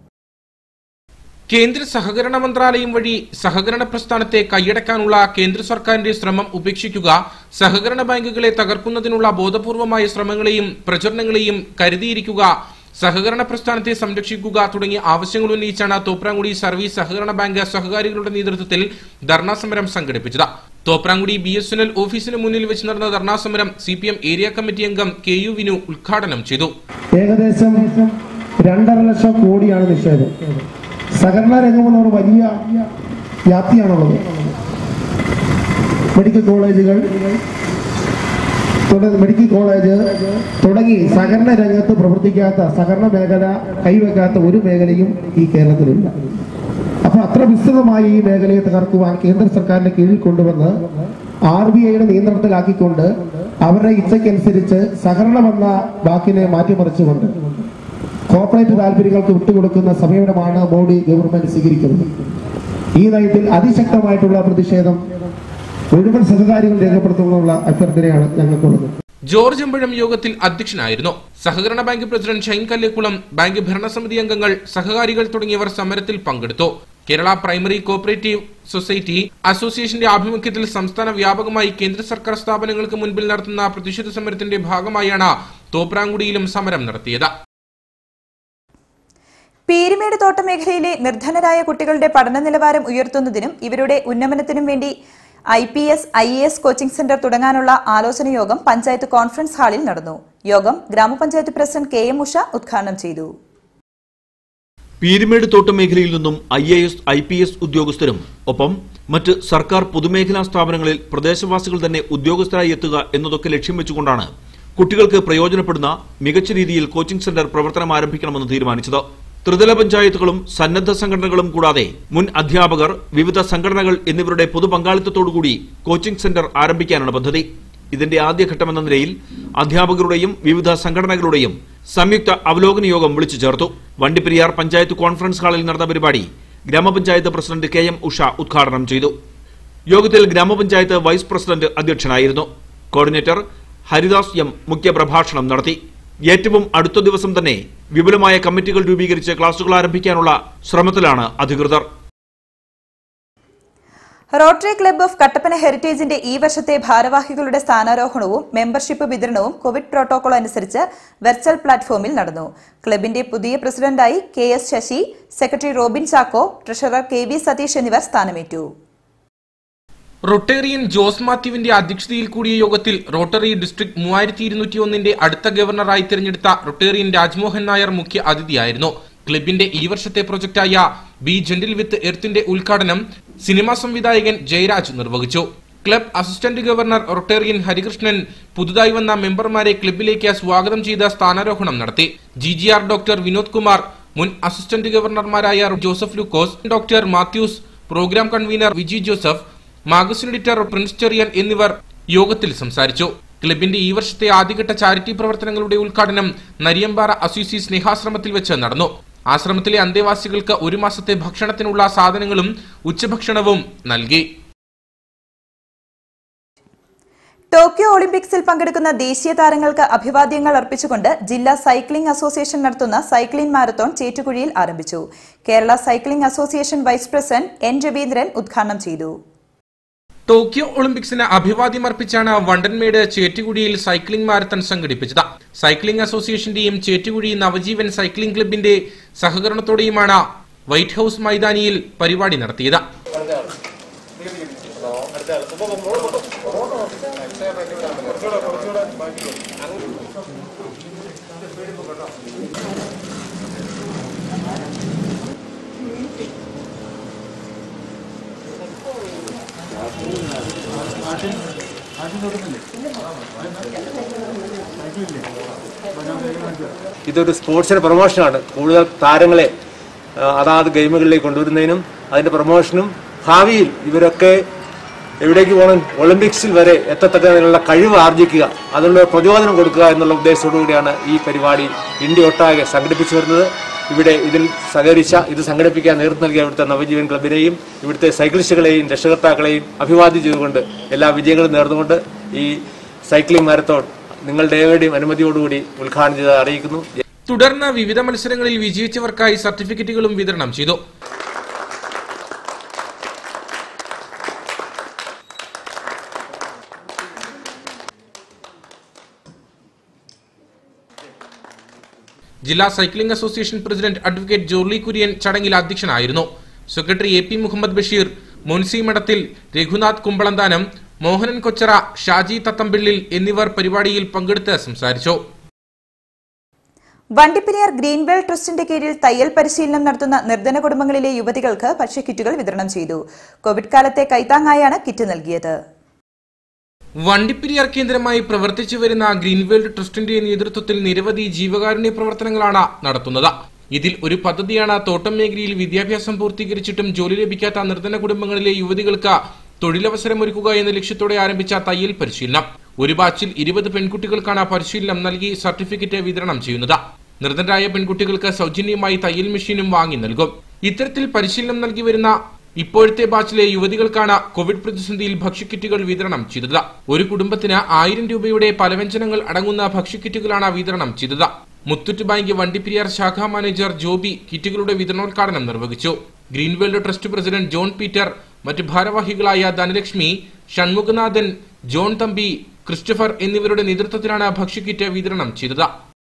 കേന്ദ്ര സഹകരണ മന്ത്രാലയം വഴി സഹകരണ പ്രസ്ഥാനത്തെ കൈയടക്കാനുള്ള കേന്ദ്ര സർക്കാരിന്റെ ശ്രമം ഉപേക്ഷിക്കുക സഹകരണ ബാങ്കുകളെ തകർക്കുന്നതിനുള്ള ബോധപൂർവമായ ശ്രമങ്ങളെയും പ്രചരണങ്ങളെയും കരുതിയിരിക്കുക സഹകരണ പ്രസ്ഥാനത്തെ സംരക്ഷിക്കുക തുടങ്ങിയ ആവശ്യങ്ങൾ ഉന്നയിച്ചാണ് തോപ്രാംകുടി സർവീസ് സഹകരണ ബാങ്ക് സഹകാരികളുടെ നേതൃത്വത്തിൽ ധർണാ സമരം സംഘടിപ്പിച്ചത് Thopramkudy B S N L ഓഫീസിന് മുന്നിൽ വെച്ച് നടന്ന ധർണാ സമരം C P M area committee അംഗം കെ യു വിനു ഉദ്ഘാടനം ചെയ്തു ഏകദേശം രണ്ടര ലക്ഷം കോടിയാണ് നിക്ഷേപം സഹകരണ രംഗം എന്ന് പറഞ്ഞാൽ വലിയ വ്യാപ്തിയാണുള്ളത് മെഡിക്കൽ കോളേജുകൾ തുട- മെഡിക്കൽ കോളേജ് തുടങ്ങി സഹകരണ രംഗത്ത് പ്രവർത്തിക്കാത്ത സഹകരണ മേഖല കൈവെക്കാത്ത ഒരു മേഖലയും ഈ കേരളത്തിലില്ല അപ്പൊ അത്ര വിസ്തൃതമായി ഈ മേഖലയെ തകർക്കുവാൻ കേന്ദ്ര സർക്കാരിന്റെ കീഴിൽ കൊണ്ടുവന്ന് ആർ ബി ഐയുടെ നിയന്ത്രണത്തിലാക്കിക്കൊണ്ട് അവരുടെ ഇച്ഛയ്ക്കനുസരിച്ച് സഹകരണം എന്ന വാക്കിനെ മാറ്റിമറിച്ചുകൊണ്ട് കോർപ്പറേറ്റ് താല്പര്യങ്ങൾക്ക് വിട്ടുകൊടുക്കുന്ന സമീപനമാണ് മോഡി ഗവൺമെന്റ് സ്വീകരിക്കുന്നത് ഈ നയത്തിൽ അതിശക്തമായിട്ടുള്ള പ്രതിഷേധം മുഴുവൻ സഹകാരികൾ രേഖപ്പെടുത്തുന്നതിനുള്ള അഭ്യർത്ഥനയാണ് ഞങ്ങൾക്കുള്ളത് ജോർജ് എമ്പഴം യോഗത്തിൽ അധ്യക്ഷനായിരുന്നു സഹകരണ bank president Shine Kallekulam bank ഭരണസമിതി അംഗങ്ങൾ സഹകാരികൾ തുടങ്ങിയവർ സമരത്തിൽ പങ്കെടുത്തു കേരള പ്രൈമറി കോപ്പറേറ്റീവ് സൊസൈറ്റി അസോസിയേഷന്റെ ആഭിമുഖ്യത്തിൽ സംസ്ഥാന വ്യാപകമായി കേന്ദ്ര സർക്കാർ സ്ഥാപനങ്ങൾക്ക് മുൻപിൽ നടത്തുന്ന പ്രതിഷേധ സമരത്തിന്റെ ഭാഗമായാണ് തോപ്രാംകുടിയിലും സമരം നടത്തിയത് പീരുമേട് തോട്ട മേഖലയിലെ നിർധനരായ കുട്ടികളുടെ പഠന നിലവാരം ഉയർത്തുന്നതിനും ഇവരുടെ ഉന്നമനത്തിനും വേണ്ടി I P S I A S coaching centre തുടങ്ങാനുള്ള ആലോചന യോഗം പഞ്ചായത്ത് കോൺഫറൻസ് ഹാളിൽ നടന്നു യോഗം ഗ്രാമപഞ്ചായത്ത് പ്രസിഡന്റ് കെ എം ഉഷ ഉദ്ഘാടനം ചെയ്തു പീരുമേട് തോട്ടം മേഖലയിൽ നിന്നും I A S I P S ഉദ്യോഗസ്ഥരും ഒപ്പം മറ്റ് സർക്കാർ പൊതുമേഖലാ സ്ഥാപനങ്ങളിൽ പ്രദേശവാസികൾ തന്നെ ഉദ്യോഗസ്ഥരായി എത്തുക എന്നതൊക്കെ ലക്ഷ്യം വെച്ചുകൊണ്ടാണ് കുട്ടികൾക്ക് പ്രയോജനപ്പെടുന്ന മികച്ച രീതിയിൽ കോച്ചിംഗ് സെന്റർ പ്രവർത്തനം ആരംഭിക്കണമെന്ന് തീരുമാനിച്ചത് ത്രിതല പഞ്ചായത്തുകളും സന്നദ്ധ സംഘടനകളും കൂടാതെ മുൻ അധ്യാപകർ വിവിധ സംഘടനകൾ എന്നിവരുടെ പൊതുപങ്കാളിത്തത്തോടുകൂടി കോച്ചിംഗ് സെന്റർ ആരംഭിക്കാനാണ് പദ്ധതി ഇതിന്റെ ആദ്യഘട്ടമെന്ന നിലയിൽ അധ്യാപകരുടെയും വിവിധ സംഘടനകളുടെയും സംയുക്ത അവലോകന യോഗം വിളിച്ചു ചേർത്തു വണ്ടിപ്പെരിയാർ പഞ്ചായത്ത് കോൺഫറൻസ് ഹാളിൽ നടന്ന പരിപാടി ഗ്രാമപഞ്ചായത്ത് പ്രസിഡന്റ് കെ എം ഉഷ ഉദ്ഘാടനം ചെയ്തു യോഗത്തിൽ ഗ്രാമപഞ്ചായത്ത് വൈസ് പ്രസിഡന്റ് അധ്യക്ഷനായിരുന്നു കോർഡിനേറ്റർ ഹരിദാസ് എം മുഖ്യപ്രഭാഷണം നടത്തി ഏറ്റവും അടുത്ത ദിവസം തന്നെ വിപുലമായ കമ്മിറ്റികൾ രൂപീകരിച്ച് ക്ലാസുകൾ ആരംഭിക്കാനുള്ള ശ്രമത്തിലാണ് അധികൃതർ റോട്ടറി ക്ലബ്ബ് ഓഫ് കട്ടപ്പന ഹെറിറ്റേജിന്റെ ഈ വർഷത്തെ ഭാരവാഹികളുടെ സ്ഥാനാരോഹണവും മെമ്പർഷിപ്പ് വിതരണവും കോവിഡ് പ്രോട്ടോകോൾ അനുസരിച്ച് വെർച്വൽ പ്ലാറ്റ്ഫോമിൽ നടന്നു ക്ലബിന്റെ പുതിയ പ്രസിഡന്റായി K S Sasi secretary Robin Chacko treasurer K V Satheesh എന്നിവർ സ്ഥാനമേറ്റു റൊട്ടേറിയൻ ജോസ് മാത്യുവിന്റെ അധ്യക്ഷതയിൽ കൂടിയ യോഗത്തിൽ റോട്ടറി ഡിസ്ട്രിക്ട് മൂവായിരത്തി ഇരുന്നൂറ്റി ഒന്നിന്റെ അടുത്ത ഗവർണറായി തിരഞ്ഞെടുത്ത റൊട്ടേറിയൻ രാജ്മോഹൻ നായർ മുഖ്യ അതിഥിയായിരുന്നു ക്ലബിന്റെ ഈ വർഷത്തെ പ്രൊജക്ടായ ബി ജെന്റിൽ വിത്ത് എർത്തിന്റെ ഉദ്ഘാടനം സിനിമാ സംവിധായകൻ ജയരാജ് നിർവഹിച്ചു club assistant governor rotarian Harikrishnan പുതുതായി വന്ന മെമ്പർമാരെ ക്ലബിലേക്ക് സ്വാഗതം ചെയ്ത സ്ഥാനാരോഹണം നടത്തി G G R doctor Vinod Kumar മുൻ അസിസ്റ്റന്റ് ഗവർണർമാരായ Joseph Lukose doctor Mathews programme convener Viji Joseph magazine editor Prince Cherian എന്നിവർ യോഗത്തിൽ സംസാരിച്ചു ക്ലബിന്റെ ഈ വർഷത്തെ ആദ്യഘട്ട ചാരിറ്റി പ്രവർത്തനങ്ങളുടെ ഉദ്ഘാടനം നരിയമ്പാറ അസീസി സ്നേഹാശ്രമത്തിൽ വെച്ച് നടന്നു ആശ്രമത്തിലെ അന്തേവാസികൾക്ക് ഒരു മാസത്തെ ഭക്ഷണത്തിനുള്ള സാധനങ്ങളും ഉച്ചഭക്ഷണവും നൽകി ടോക്കിയോ ഒളിമ്പിക്സിൽ പങ്കെടുക്കുന്ന ദേശീയ താരങ്ങൾക്ക് അഭിവാദ്യങ്ങൾ അർപ്പിച്ചുകൊണ്ട് ജില്ലാ സൈക്ലിംഗ് അസോസിയേഷൻ നടത്തുന്ന സൈക്ലിംഗ് മാരത്തോൺ ചേറ്റുകുഴിയിൽ ആരംഭിച്ചു Kerala cycling association vice president N Raveendran ഉദ്ഘാടനം ചെയ്തു ടോക്കിയോ ഒളിമ്പിക്സിന് അഭിവാദ്യമർപ്പിച്ചാണ് വണ്ടൻമേട് ചേറ്റുകുഴിയിൽ സൈക്ലിംഗ് മാരത്തൺ സംഘടിപ്പിച്ചത് സൈക്ലിംഗ് അസോസിയേഷന്റെയും ചേറ്റുകുഴി നവജീവൻ സൈക്ലിംഗ് ക്ലബിന്റെ സഹകരണത്തോടെയുമാണ് വൈറ്റ് ഹൌസ് മൈതാനിയിൽ പരിപാടി നടത്തിയത് ഇതൊരു സ്പോർട്സിന്റെ പ്രൊമോഷനാണ് കൂടുതൽ താരങ്ങളെ ആ, അതാത് ഗെയിമുകളിലേക്ക് കൊണ്ടുവരുന്നതിനും അതിന്റെ പ്രൊമോഷനും ഭാവിയിൽ ഇവരൊക്കെ എവിടേക്ക് പോകണം ഒളിമ്പിക്സിൽ വരെ എത്തത്തക്കതിനുള്ള കഴിവ് ആർജിക്കുക അതിനുള്ള പ്രചോദനം കൊടുക്കുക എന്നുള്ള ഉദ്ദേശത്തോടു കൂടിയാണ് ഈ പരിപാടി ഇന്ത്യ ഒട്ടാകെ സംഘടിപ്പിച്ചു വരുന്നത് ഇവിടെ ഇതിൽ സഹകരിച്ച ഇത് സംഘടിപ്പിക്കാൻ നേതൃത്വം നൽകിയ ഇവിടുത്തെ നവജീവൻ ക്ലബിനെയും ഇവിടുത്തെ സൈക്ലിസ്റ്റുകളെയും രക്ഷകർത്താക്കളെയും അഭിവാദ്യം ചെയ്തുകൊണ്ട് എല്ലാ വിജയങ്ങളും നേർന്നുകൊണ്ട് ഈ സൈക്ലിംഗ് മാരത്തോൺ നിങ്ങളുടെ ഏവരുടെയും അനുമതിയോടുകൂടി ഉദ്ഘാടനം ചെയ്ത് അറിയിക്കുന്നു തുടർന്ന് വിവിധ മത്സരങ്ങളിൽ വിജയിച്ചവർക്കായി സർട്ടിഫിക്കറ്റുകളും വിതരണം ചെയ്തു ജില്ലാ cycling association president advocate Jorly Kurian ചടങ്ങിൽ അധ്യക്ഷനായിരുന്നു secretary A P Muhammad Basheer Munsi Madathil Raghunath കുമ്പളന്താനം Mohanan കൊച്ചറ Shaji തത്തമ്പിള്ളിൽ എന്നിവർ പരിപാടിയിൽ പങ്കെടുത്ത് സംസാരിച്ചു വണ്ടിപ്പെരിയാർ ഗ്രീൻവെൽ ട്രസ്റ്റിന്റെ കീഴിൽ തയ്യൽ പരിശീലനം നടത്തുന്ന നിർധന കുടുംബങ്ങളിലെ യുവതികൾക്ക് ഭക്ഷ്യക്കിറ്റുകൾ വിതരണം ചെയ്തു കോവിഡ് കാലത്തെ കൈത്താങ്ങായാണ് കിറ്റ് നൽകിയത് വണ്ടിപ്പെരിയാർ കേന്ദ്രമായി പ്രവർത്തിച്ചു വരുന്ന ഗ്രീൻവേൾഡ് ട്രസ്റ്റിന്റെ നേതൃത്വത്തിൽ നിരവധി ജീവകാരുണ്യ പ്രവർത്തനങ്ങളാണ് നടത്തുന്നത് ഇതിൽ ഒരു പദ്ധതിയാണ് തോട്ടം മേഖലയിൽ വിദ്യാഭ്യാസം പൂർത്തീകരിച്ചിട്ടും ജോലി ലഭിക്കാത്ത നിർധന കുടുംബങ്ങളിലെ യുവതികൾക്ക് തൊഴിലവസരമൊരുക്കുക എന്ന ലക്ഷ്യത്തോടെ ആരംഭിച്ച തയ്യൽ പരിശീലനം ഒരു ബാച്ചിൽ ഇരുപത് പെൺകുട്ടികൾക്കാണ് പരിശീലനം നൽകി സർട്ടിഫിക്കറ്റ് വിതരണം ചെയ്യുന്നത് നിർധനരായ പെൺകുട്ടികൾക്ക് സൗജന്യമായി തയ്യൽ മെഷീനും വാങ്ങി നൽകും ഇത്തരത്തിൽ പരിശീലനം നൽകി വരുന്ന ഇപ്പോഴത്തെ ബാച്ചിലെ യുവതികൾക്കാണ് കോവിഡ് പ്രതിസന്ധിയിൽ ഭക്ഷ്യക്കിറ്റുകൾ വിതരണം ചെയ്തത് ഒരു കുടുംബത്തിന് ആയിരം രൂപയുടെ പലവ്യഞ്ജനങ്ങൾ അടങ്ങുന്ന ഭക്ഷ്യക്കിറ്റുകളാണ് വിതരണം ചെയ്തത് മുത്തൂറ്റ് ബാങ്ക് വണ്ടിപ്പെരിയാർ ശാഖാ മാനേജർ ജോബി കിറ്റുകളുടെ വിതരണോദ്ഘാടനം നിർവഹിച്ചു green world trust president John Peter മറ്റ് ഭാരവാഹികളായ ധനലക്ഷ്മി ഷൺമുഖനാഥൻ ജോൺ തമ്പി ക്രിസ്റ്റഫർ എന്നിവരുടെ നേതൃത്വത്തിലാണ് ഭക്ഷ്യക്കിറ്റ് വിതരണം ചെയ്തത്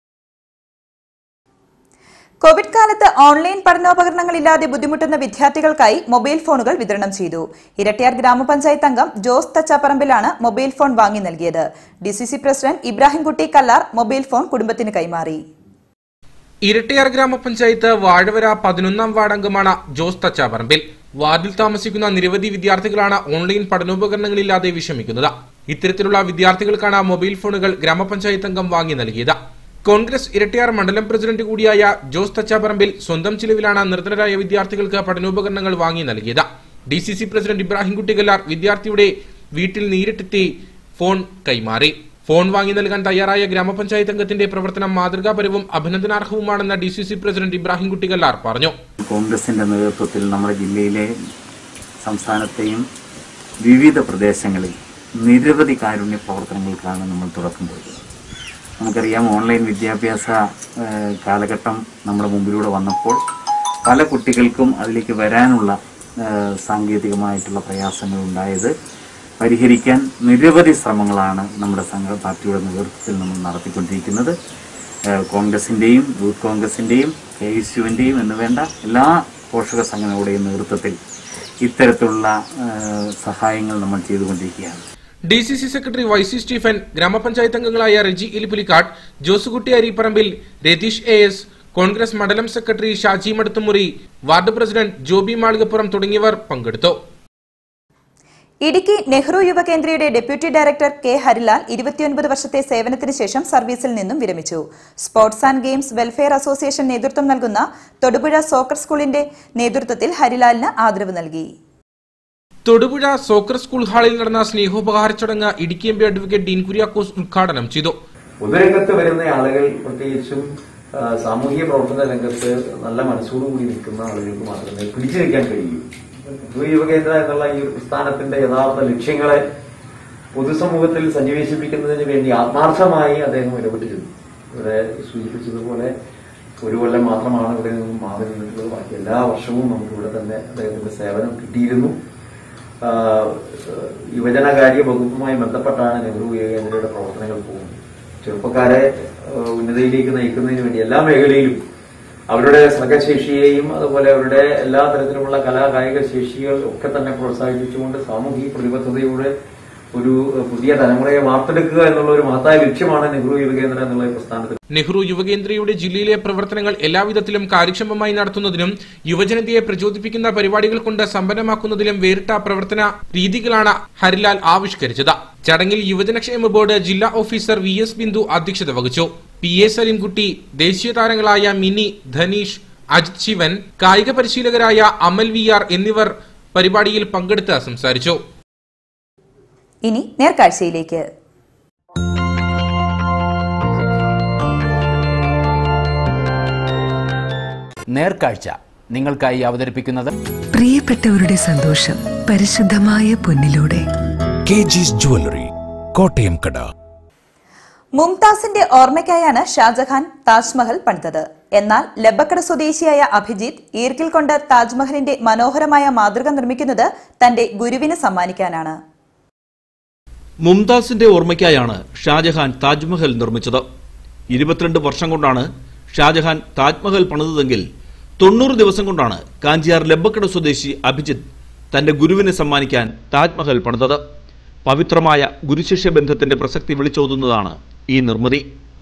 കോവിഡ് കാലത്ത് ഓൺലൈൻ പഠനോപകരണങ്ങളില്ലാതെ ബുദ്ധിമുട്ടുന്ന വിദ്യാർത്ഥികൾക്കായി മൊബൈൽ ഫോണുകൾ വിതരണം ചെയ്തു ഇരട്ടിയാർ ഗ്രാമപഞ്ചായത്ത് അംഗം ജോസ് തച്ചാപ്പറമ്പിലാണ് മൊബൈൽ ഫോൺ വാങ്ങി നൽകിയത് DCC president Ibrahimkutty Kallar mobile phone കുടുംബത്തിന് കൈമാറി ഇരട്ടിയാർ ഗ്രാമപഞ്ചായത്ത് വാഴവര പതിനൊന്നാം വാർഡ് അംഗമാണ് ജോസ് തച്ചാപറമ്പിൽ വാർഡിൽ താമസിക്കുന്ന നിരവധി വിദ്യാർത്ഥികളാണ് ഓൺലൈൻ പഠനോപകരണങ്ങളില്ലാതെ വിഷമിക്കുന്നത് ഇത്തരത്തിലുള്ള വിദ്യാർത്ഥികൾക്കാണ് മൊബൈൽ ഫോണുകൾ ഗ്രാമപഞ്ചായത്ത് അംഗം വാങ്ങി നൽകിയത് കോൺഗ്രസ് ഇരട്ടിയാർ മണ്ഡലം പ്രസിഡന്റ് കൂടിയായ ജോസ് തച്ചാപറമ്പിൽ സ്വന്തം ചിലവിലാണ് നിർധനരായ വിദ്യാർത്ഥികൾക്ക് പഠനോപകരണങ്ങൾ വാങ്ങി നൽകിയത് D C C president Ibrahimkutty Kallar വിദ്യാർത്ഥിയുടെ വീട്ടിൽ നേരിട്ടെത്തി ഫോൺ കൈമാറി ഫോൺ വാങ്ങി നൽകാൻ തയ്യാറായ ഗ്രാമപഞ്ചായത്ത് അംഗത്തിന്റെ പ്രവർത്തനം മാതൃകാപരവും അഭിനന്ദനാർഹവുമാണെന്ന് D C C president Ibrahimkutty Kallar പറഞ്ഞു കോൺഗ്രസിന്റെ നേതൃത്വത്തിൽ നമ്മുടെ ജില്ലയിലെ സംസ്ഥാനത്തെയും വിവിധ പ്രദേശങ്ങളിൽ നിരവധി കാരുണ്യ പ്രവർത്തനങ്ങൾക്കാണ് നമ്മൾ തുടക്കം കുറിച്ചത് നമുക്കറിയാം ഓൺലൈൻ വിദ്യാഭ്യാസ ഏഹ്, കാലഘട്ടം നമ്മുടെ മുമ്പിലൂടെ വന്നപ്പോൾ പല കുട്ടികൾക്കും അതിലേക്ക് വരാനുള്ള ആ, സാങ്കേതികമായിട്ടുള്ള പ്രയാസങ്ങൾ ഉണ്ടായത് പരിഹരിക്കാൻ നിരവധി ശ്രമങ്ങളാണ് നമ്മുടെ സംഘ പാർട്ടിയുടെ നേതൃത്വത്തിൽ നമ്മൾ നടത്തിക്കൊണ്ടിരിക്കുന്നത് ആ, കോൺഗ്രസിൻ്റെയും യൂത്ത് കോൺഗ്രസിൻ്റെയും കെ എസ് യുവിൻ്റെയും എന്ന് വേണ്ട എല്ലാ പോഷക സംഘടനകളുടെയും നേതൃത്വത്തിൽ ഇത്തരത്തിലുള്ള ആ, സഹായങ്ങൾ നമ്മൾ ചെയ്തുകൊണ്ടിരിക്കുകയാണ് D C C secretary Y C Stephen ഗ്രാമപഞ്ചായത്ത് അംഗങ്ങളായ റെജി ഇലിപ്പുലിക്കാട് ജോസുകുട്ടി അരിപ്പറമ്പിൽ രതീഷ് എ എസ് കോൺഗ്രസ് മണ്ഡലം secretary Shaji Maduthumuri ward president Joby Malikappuram തുടങ്ങിയവർ പങ്കെടുത്തു ഇടുക്കി നെഹ്റു യുവകേന്ദ്രയുടെ ഡെപ്യൂട്ടി ഡയറക്ടർ കെ ഹരിലാൽ ഇരുപത്തിയൊൻപത് വർഷത്തെ സേവനത്തിന് ശേഷം സർവീസിൽ നിന്നും വിരമിച്ചു sports and games welfare association നേതൃത്വം നൽകുന്ന തൊടുപുഴ സോക്കർ സ്കൂളിന്റെ നേതൃത്വത്തിൽ ഹരിലാലിന് ആദരവ് നൽകി തൊടുപുഴ സോക്കർ സ്കൂൾ ഹാളിൽ നടന്ന സ്നേഹോപഹാര ചടങ്ങ് Idukki M P advocate Dean Kuriakose ഉദ്ഘാടനം ചെയ്തു പൊതുരംഗത്ത് വരുന്ന ആളുകൾ പ്രത്യേകിച്ചും ആ, സാമൂഹിക പ്രവർത്തന രംഗത്ത് നല്ല മനസ്സോടുകൂടി നിൽക്കുന്ന ആളുകൾക്ക് മാത്രമേ പിടിച്ചു നിൽക്കാൻ കഴിയൂ യുവ യുവകേന്ദ്ര എന്നുള്ള ഈ ഒരു പ്രസ്ഥാനത്തിന്റെ യഥാർത്ഥ ലക്ഷ്യങ്ങളെ പൊതുസമൂഹത്തിൽ സന്നിവേശിപ്പിക്കുന്നതിന് വേണ്ടി ആത്മാർത്ഥമായി അദ്ദേഹം ഇടപെട്ടിരുന്നു ഇവിടെ സൂചിപ്പിച്ചതുപോലെ ഒരു കൊല്ലം മാത്രമാണ് ഇവിടെ നിന്നും മാറി നിന്നിട്ടുള്ളത് ബാക്കി എല്ലാ വർഷവും നമുക്ക് ഇവിടെ തന്നെ അദ്ദേഹത്തിന്റെ സേവനം കിട്ടിയിരുന്നു ആ, യുവജനകാര്യ വകുപ്പുമായി ബന്ധപ്പെട്ടാണ് നെഹ്റു യുവകേന്ദ്രയുടെ പ്രവർത്തനങ്ങൾ പോകുന്നത് ചെറുപ്പക്കാരെ ആ, ഉന്നതിയിലേക്ക് നയിക്കുന്നതിന് വേണ്ടി എല്ലാ മേഖലയിലും അവരുടെ സർഗശേഷിയെയും അതുപോലെ അവരുടെ എല്ലാ തരത്തിലുമുള്ള കലാ കായിക ശേഷികൾ ഒക്കെ തന്നെ പ്രോത്സാഹിപ്പിച്ചുകൊണ്ട് സാമൂഹിക പ്രതിബദ്ധതയുടെ ഒരു പുതിയ തലമുറയെ വാർത്തെടുക്കുക എന്നുള്ള ഒരു മഹത്തായ ലക്ഷ്യമാണ് നെഹ്റു യുവകേന്ദ്ര എന്നുള്ള ഈ പ്രസ്ഥാനത്തിൽ നെഹ്റു യുവകേന്ദ്രയുടെ ജില്ലയിലെ പ്രവർത്തനങ്ങൾ എല്ലാവിധത്തിലും കാര്യക്ഷമമായി നടത്തുന്നതിനും യുവജനതയെ പ്രചോദിപ്പിക്കുന്ന പരിപാടികൾ കൊണ്ട് സമ്പന്നമാക്കുന്നതിലും വേറിട്ട പ്രവർത്തന രീതികളാണ് ഹരിലാൽ ആവിഷ്കരിച്ചത് ചടങ്ങിൽ യുവജനക്ഷേമ ബോർഡ് ജില്ലാ ഓഫീസർ വി എസ് ബിന്ദു അധ്യക്ഷത വഹിച്ചു പി എ സലിംകുട്ടി ദേശീയ താരങ്ങളായ മിനി ധനീഷ് അജിത് ശിവൻ കായിക പരിശീലകരായ അമൽ വി ആർ എന്നിവർ പരിപാടിയിൽ പങ്കെടുത്ത് സംസാരിച്ചു ഇനി നേർക്കാഴ്ചയിലേക്ക് നേർക്കാഴ്ച നിങ്ങൾക്കായി അവതരിപ്പിക്കുന്നത് പ്രിയപ്പെട്ടവരുടെ സന്തോഷം പരിശുദ്ധമായ പൊന്നിലൂടെ കെ ജിസ് ജുവല്ലറി കോട്ടയം കട മുംതാസിന്റെ ഓർമ്മയ്ക്കായാണ് ഷാജഹാൻ താജ്മഹൽ പണിതത് എന്നാൽ ലബക്കട സ്വദേശിയായ അഭിജിത്ത് ഈർക്കിൽ കൊണ്ട് താജ്മഹലിന്റെ മനോഹരമായ മാതൃക നിർമ്മിക്കുന്നത് തന്റെ ഗുരുവിന് സമ്മാനിക്കാനാണ് മുംതാസിന്റെ ഓർമ്മയ്ക്കായാണ് ഷാജഹാൻ താജ്മഹൽ നിർമ്മിച്ചത് ഇരുപത്തിരണ്ട് വർഷം കൊണ്ടാണ് ഷാജഹാൻ താജ്മഹൽ പണിതതെങ്കിൽ തൊണ്ണൂറ് ദിവസം കൊണ്ടാണ് കാഞ്ചിയാർ ലബ്ബക്കട സ്വദേശി അഭിജിത്ത് തന്റെ ഗുരുവിന് സമ്മാനിക്കാൻ താജ്മഹൽ പണിതത് പവിത്രമായ ഗുരുശിഷ്യ ബന്ധത്തിന്റെ പ്രസക്തി വിളിച്ചോതുന്നതാണ് ഈ നിർമ്മിതി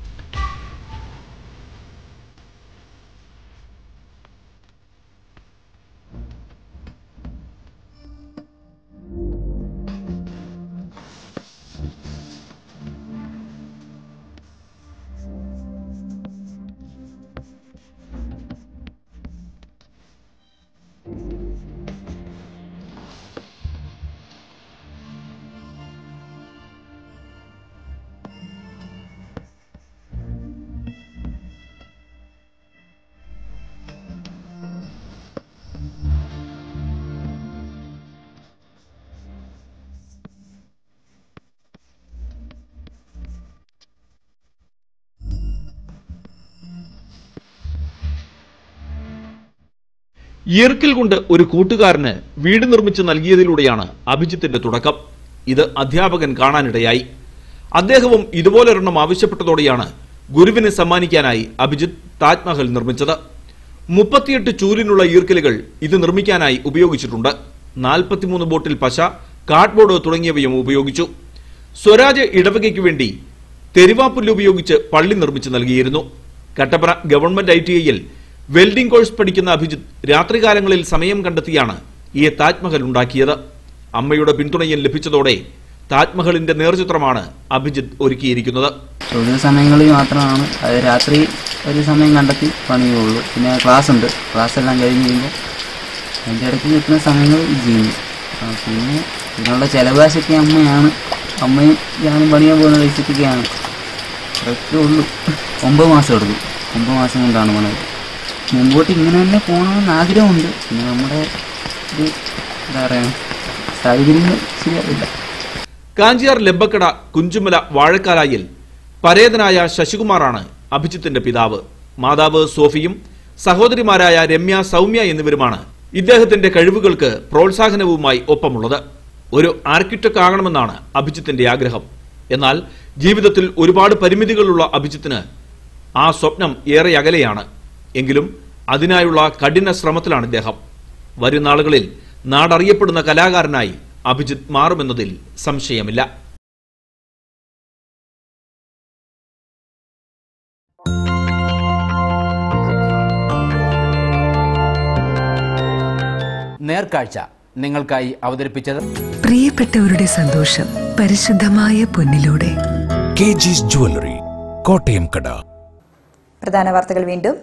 ഈർക്കിൽ കൊണ്ട് ഒരു കൂട്ടുകാരന് വീട് നിർമ്മിച്ച് നൽകിയതിലൂടെയാണ് അഭിജിത്തിന്റെ തുടക്കം ഇത് അധ്യാപകൻ കാണാനിടയായി അദ്ദേഹവും ഇതുപോലൊരെണ്ണം ആവശ്യപ്പെട്ടതോടെയാണ് ഗുരുവിന് സമ്മാനിക്കാനായി അഭിജിത്ത് താജ്മഹൽ നിർമ്മിച്ചത് മുപ്പത്തിയെട്ട് ചൂലിനുള്ള ഈർക്കലുകൾ ഇത് നിർമ്മിക്കാനായി ഉപയോഗിച്ചിട്ടുണ്ട് നാൽപ്പത്തിമൂന്ന് ബോട്ടിൽ പശ കാർഡ്ബോർഡ് തുടങ്ങിയവയും ഉപയോഗിച്ചു സ്വരാജ് ഇടവകയ്ക്ക് വേണ്ടി തെരുവാപ്പുല്ല് ഉപയോഗിച്ച് പള്ളി നിർമ്മിച്ചു നൽകിയിരുന്നു കട്ടപ്പന ഗവൺമെന്റ് ഐ ടി ഐയിൽ വെൽഡിംഗ് കോഴ്സ് പഠിക്കുന്ന അഭിജിത്ത് രാത്രികാലങ്ങളിൽ സമയം കണ്ടെത്തിയാണ് ഈ താജ്മഹൽ ഉണ്ടാക്കിയത് അമ്മയുടെ പിന്തുണയും ലഭിച്ചതോടെ താജ്മഹലിന്റെ നേർചിത്രമാണ് അഭിജിത്ത് ഒരുക്കിയിരിക്കുന്നത് ഒഴിവ് സമയങ്ങളിൽ മാത്രമാണ് അത് രാത്രി ഒരു സമയം കണ്ടെത്തി പണിയുള്ളൂ പിന്നെ ക്ലാസ് ഉണ്ട് ക്ലാസ് എല്ലാം കഴിഞ്ഞ് കഴിയുമ്പോൾ അതിൻ്റെ ഇടയ്ക്ക് കിട്ടുന്ന സമയങ്ങൾ ചെയ്യുന്നു ആ, പിന്നെ ഇതിനുള്ള ചിലവാശൊക്കെ അമ്മയാണ് അമ്മയും ഞാനും പണിയാൻ പോകുന്ന പൈസക്കൊക്കെയാണ് അതൊക്കെ ഉള്ളൂ ഒമ്പത് മാസം എടുക്കും ഒമ്പത് മാസം കൊണ്ടാണ് പണത് മുമ്പോട്ട് ഇങ്ങനെ തന്നെ പോകണമെന്ന് ആഗ്രഹമുണ്ട് പിന്നെ നമ്മുടെ ഒരു എന്താ പറയുക സാഹചര്യങ്ങൾ ശരിയാവില്ല കാഞ്ചിയാർ ലബ്ബക്കട കുഞ്ചുമല വാഴക്കാലായിൽ പരേതനായ ശശികുമാറാണ് അഭിജിത്തിന്റെ പിതാവ് മാതാവ് സോഫിയും സഹോദരിമാരായ രമ്യ സൗമ്യ എന്നിവരുമാണ് ഇദ്ദേഹത്തിന്റെ കഴിവുകൾക്ക് പ്രോത്സാഹനവുമായി ഒപ്പമുള്ളത് ഒരു ആർക്കിടെക്ട് ആകണമെന്നാണ് അഭിജിത്തിന്റെ ആഗ്രഹം എന്നാൽ ജീവിതത്തിൽ ഒരുപാട് പരിമിതികളുള്ള അഭിജിത്തിന് ആ സ്വപ്നം ഏറെ അകലെയാണ് എങ്കിലും അതിനായുള്ള കഠിന ശ്രമത്തിലാണ് ഇദ്ദേഹം വരും നാളുകളിൽ നാടറിയപ്പെടുന്ന കലാകാരനായി അഭിജിത്ത് മാറുമെന്നതിൽ സംശയമില്ല നേർക്കാഴ്ച നിങ്ങൾക്കായി അവതരിപ്പിച്ചത് പ്രിയപ്പെട്ടവരുടെ സന്തോഷം പരിശുദ്ധമായ പൊന്നിലൂടെ കെ ജിസ് ജുവല്ലറി കോട്ടയം കട പ്രധാന വാർത്തകൾ വീണ്ടും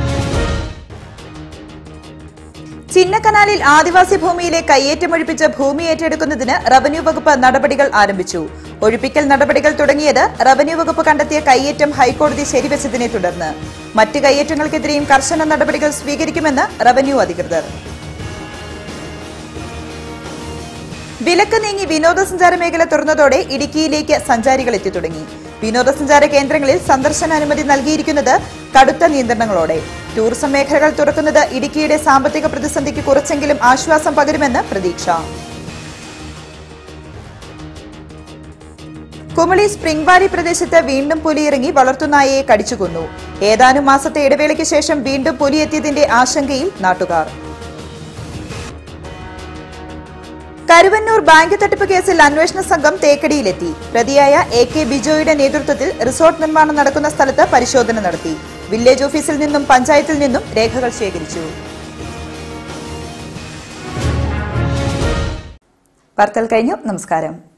ചിന്നക്കനാലിൽ ആദിവാസി ഭൂമിയിലെ കയ്യേറ്റമൊഴിപ്പിച്ച് ഭൂമി ഏറ്റെടുക്കുന്നതിന് റവന്യൂ വകുപ്പ് നടപടികൾ ആരംഭിച്ചു ഒഴിപ്പിക്കൽ നടപടികൾ തുടങ്ങിയത് റവന്യൂ വകുപ്പ് കണ്ടെത്തിയ കയ്യേറ്റം ഹൈക്കോടതി ശരിവച്ചതിനെ തുടർന്ന് മറ്റ് കയ്യേറ്റങ്ങൾക്കെതിരെയും കർശന നടപടികൾ സ്വീകരിക്കുമെന്ന് റവന്യൂ അധികൃതർ വിലക്ക് നീങ്ങി വിനോദസഞ്ചാര മേഖല തുറന്നതോടെ ഇടുക്കിയിലേക്ക് സഞ്ചാരികൾ എത്തി തുടങ്ങി വിനോദസഞ്ചാര കേന്ദ്രങ്ങളിൽ സന്ദർശന അനുമതി നൽകിയിരിക്കുന്നത് കടുത്ത നിയന്ത്രണങ്ങളോടെ ടൂറിസം മേഖലകൾ തുറക്കുന്നത് ഇടുക്കിയുടെ സാമ്പത്തിക പ്രതിസന്ധിക്ക് കുറച്ചെങ്കിലും ആശ്വാസം പകരുമെന്ന് പ്രതീക്ഷ കുമളി സ്പ്രിംഗ് വാലി പ്രദേശത്ത് വീണ്ടും പുലിയിറങ്ങി വളർത്തുനായയെ കടിച്ചുകൊന്നു ഏതാനും മാസത്തെ ഇടവേളയ്ക്ക് ശേഷം വീണ്ടും പുലിയെത്തിയതിന്റെ ആശങ്കയിൽ നാട്ടുകാർ കരുവന്നൂർ ബാങ്ക് തട്ടിപ്പ് കേസിൽ അന്വേഷണ സംഘം തേക്കടിയിലെത്തി പ്രതിയായ എ കെ ബിജോയുടെ നേതൃത്വത്തിൽ റിസോർട്ട് നിർമ്മാണം നടക്കുന്ന സ്ഥലത്ത് പരിശോധന നടത്തി വില്ലേജ് ഓഫീസിൽ നിന്നും പഞ്ചായത്തിൽ നിന്നും രേഖകൾ ശേഖരിച്ചു വാർത്തകൾ കഴിഞ്ഞു നമസ്കാരം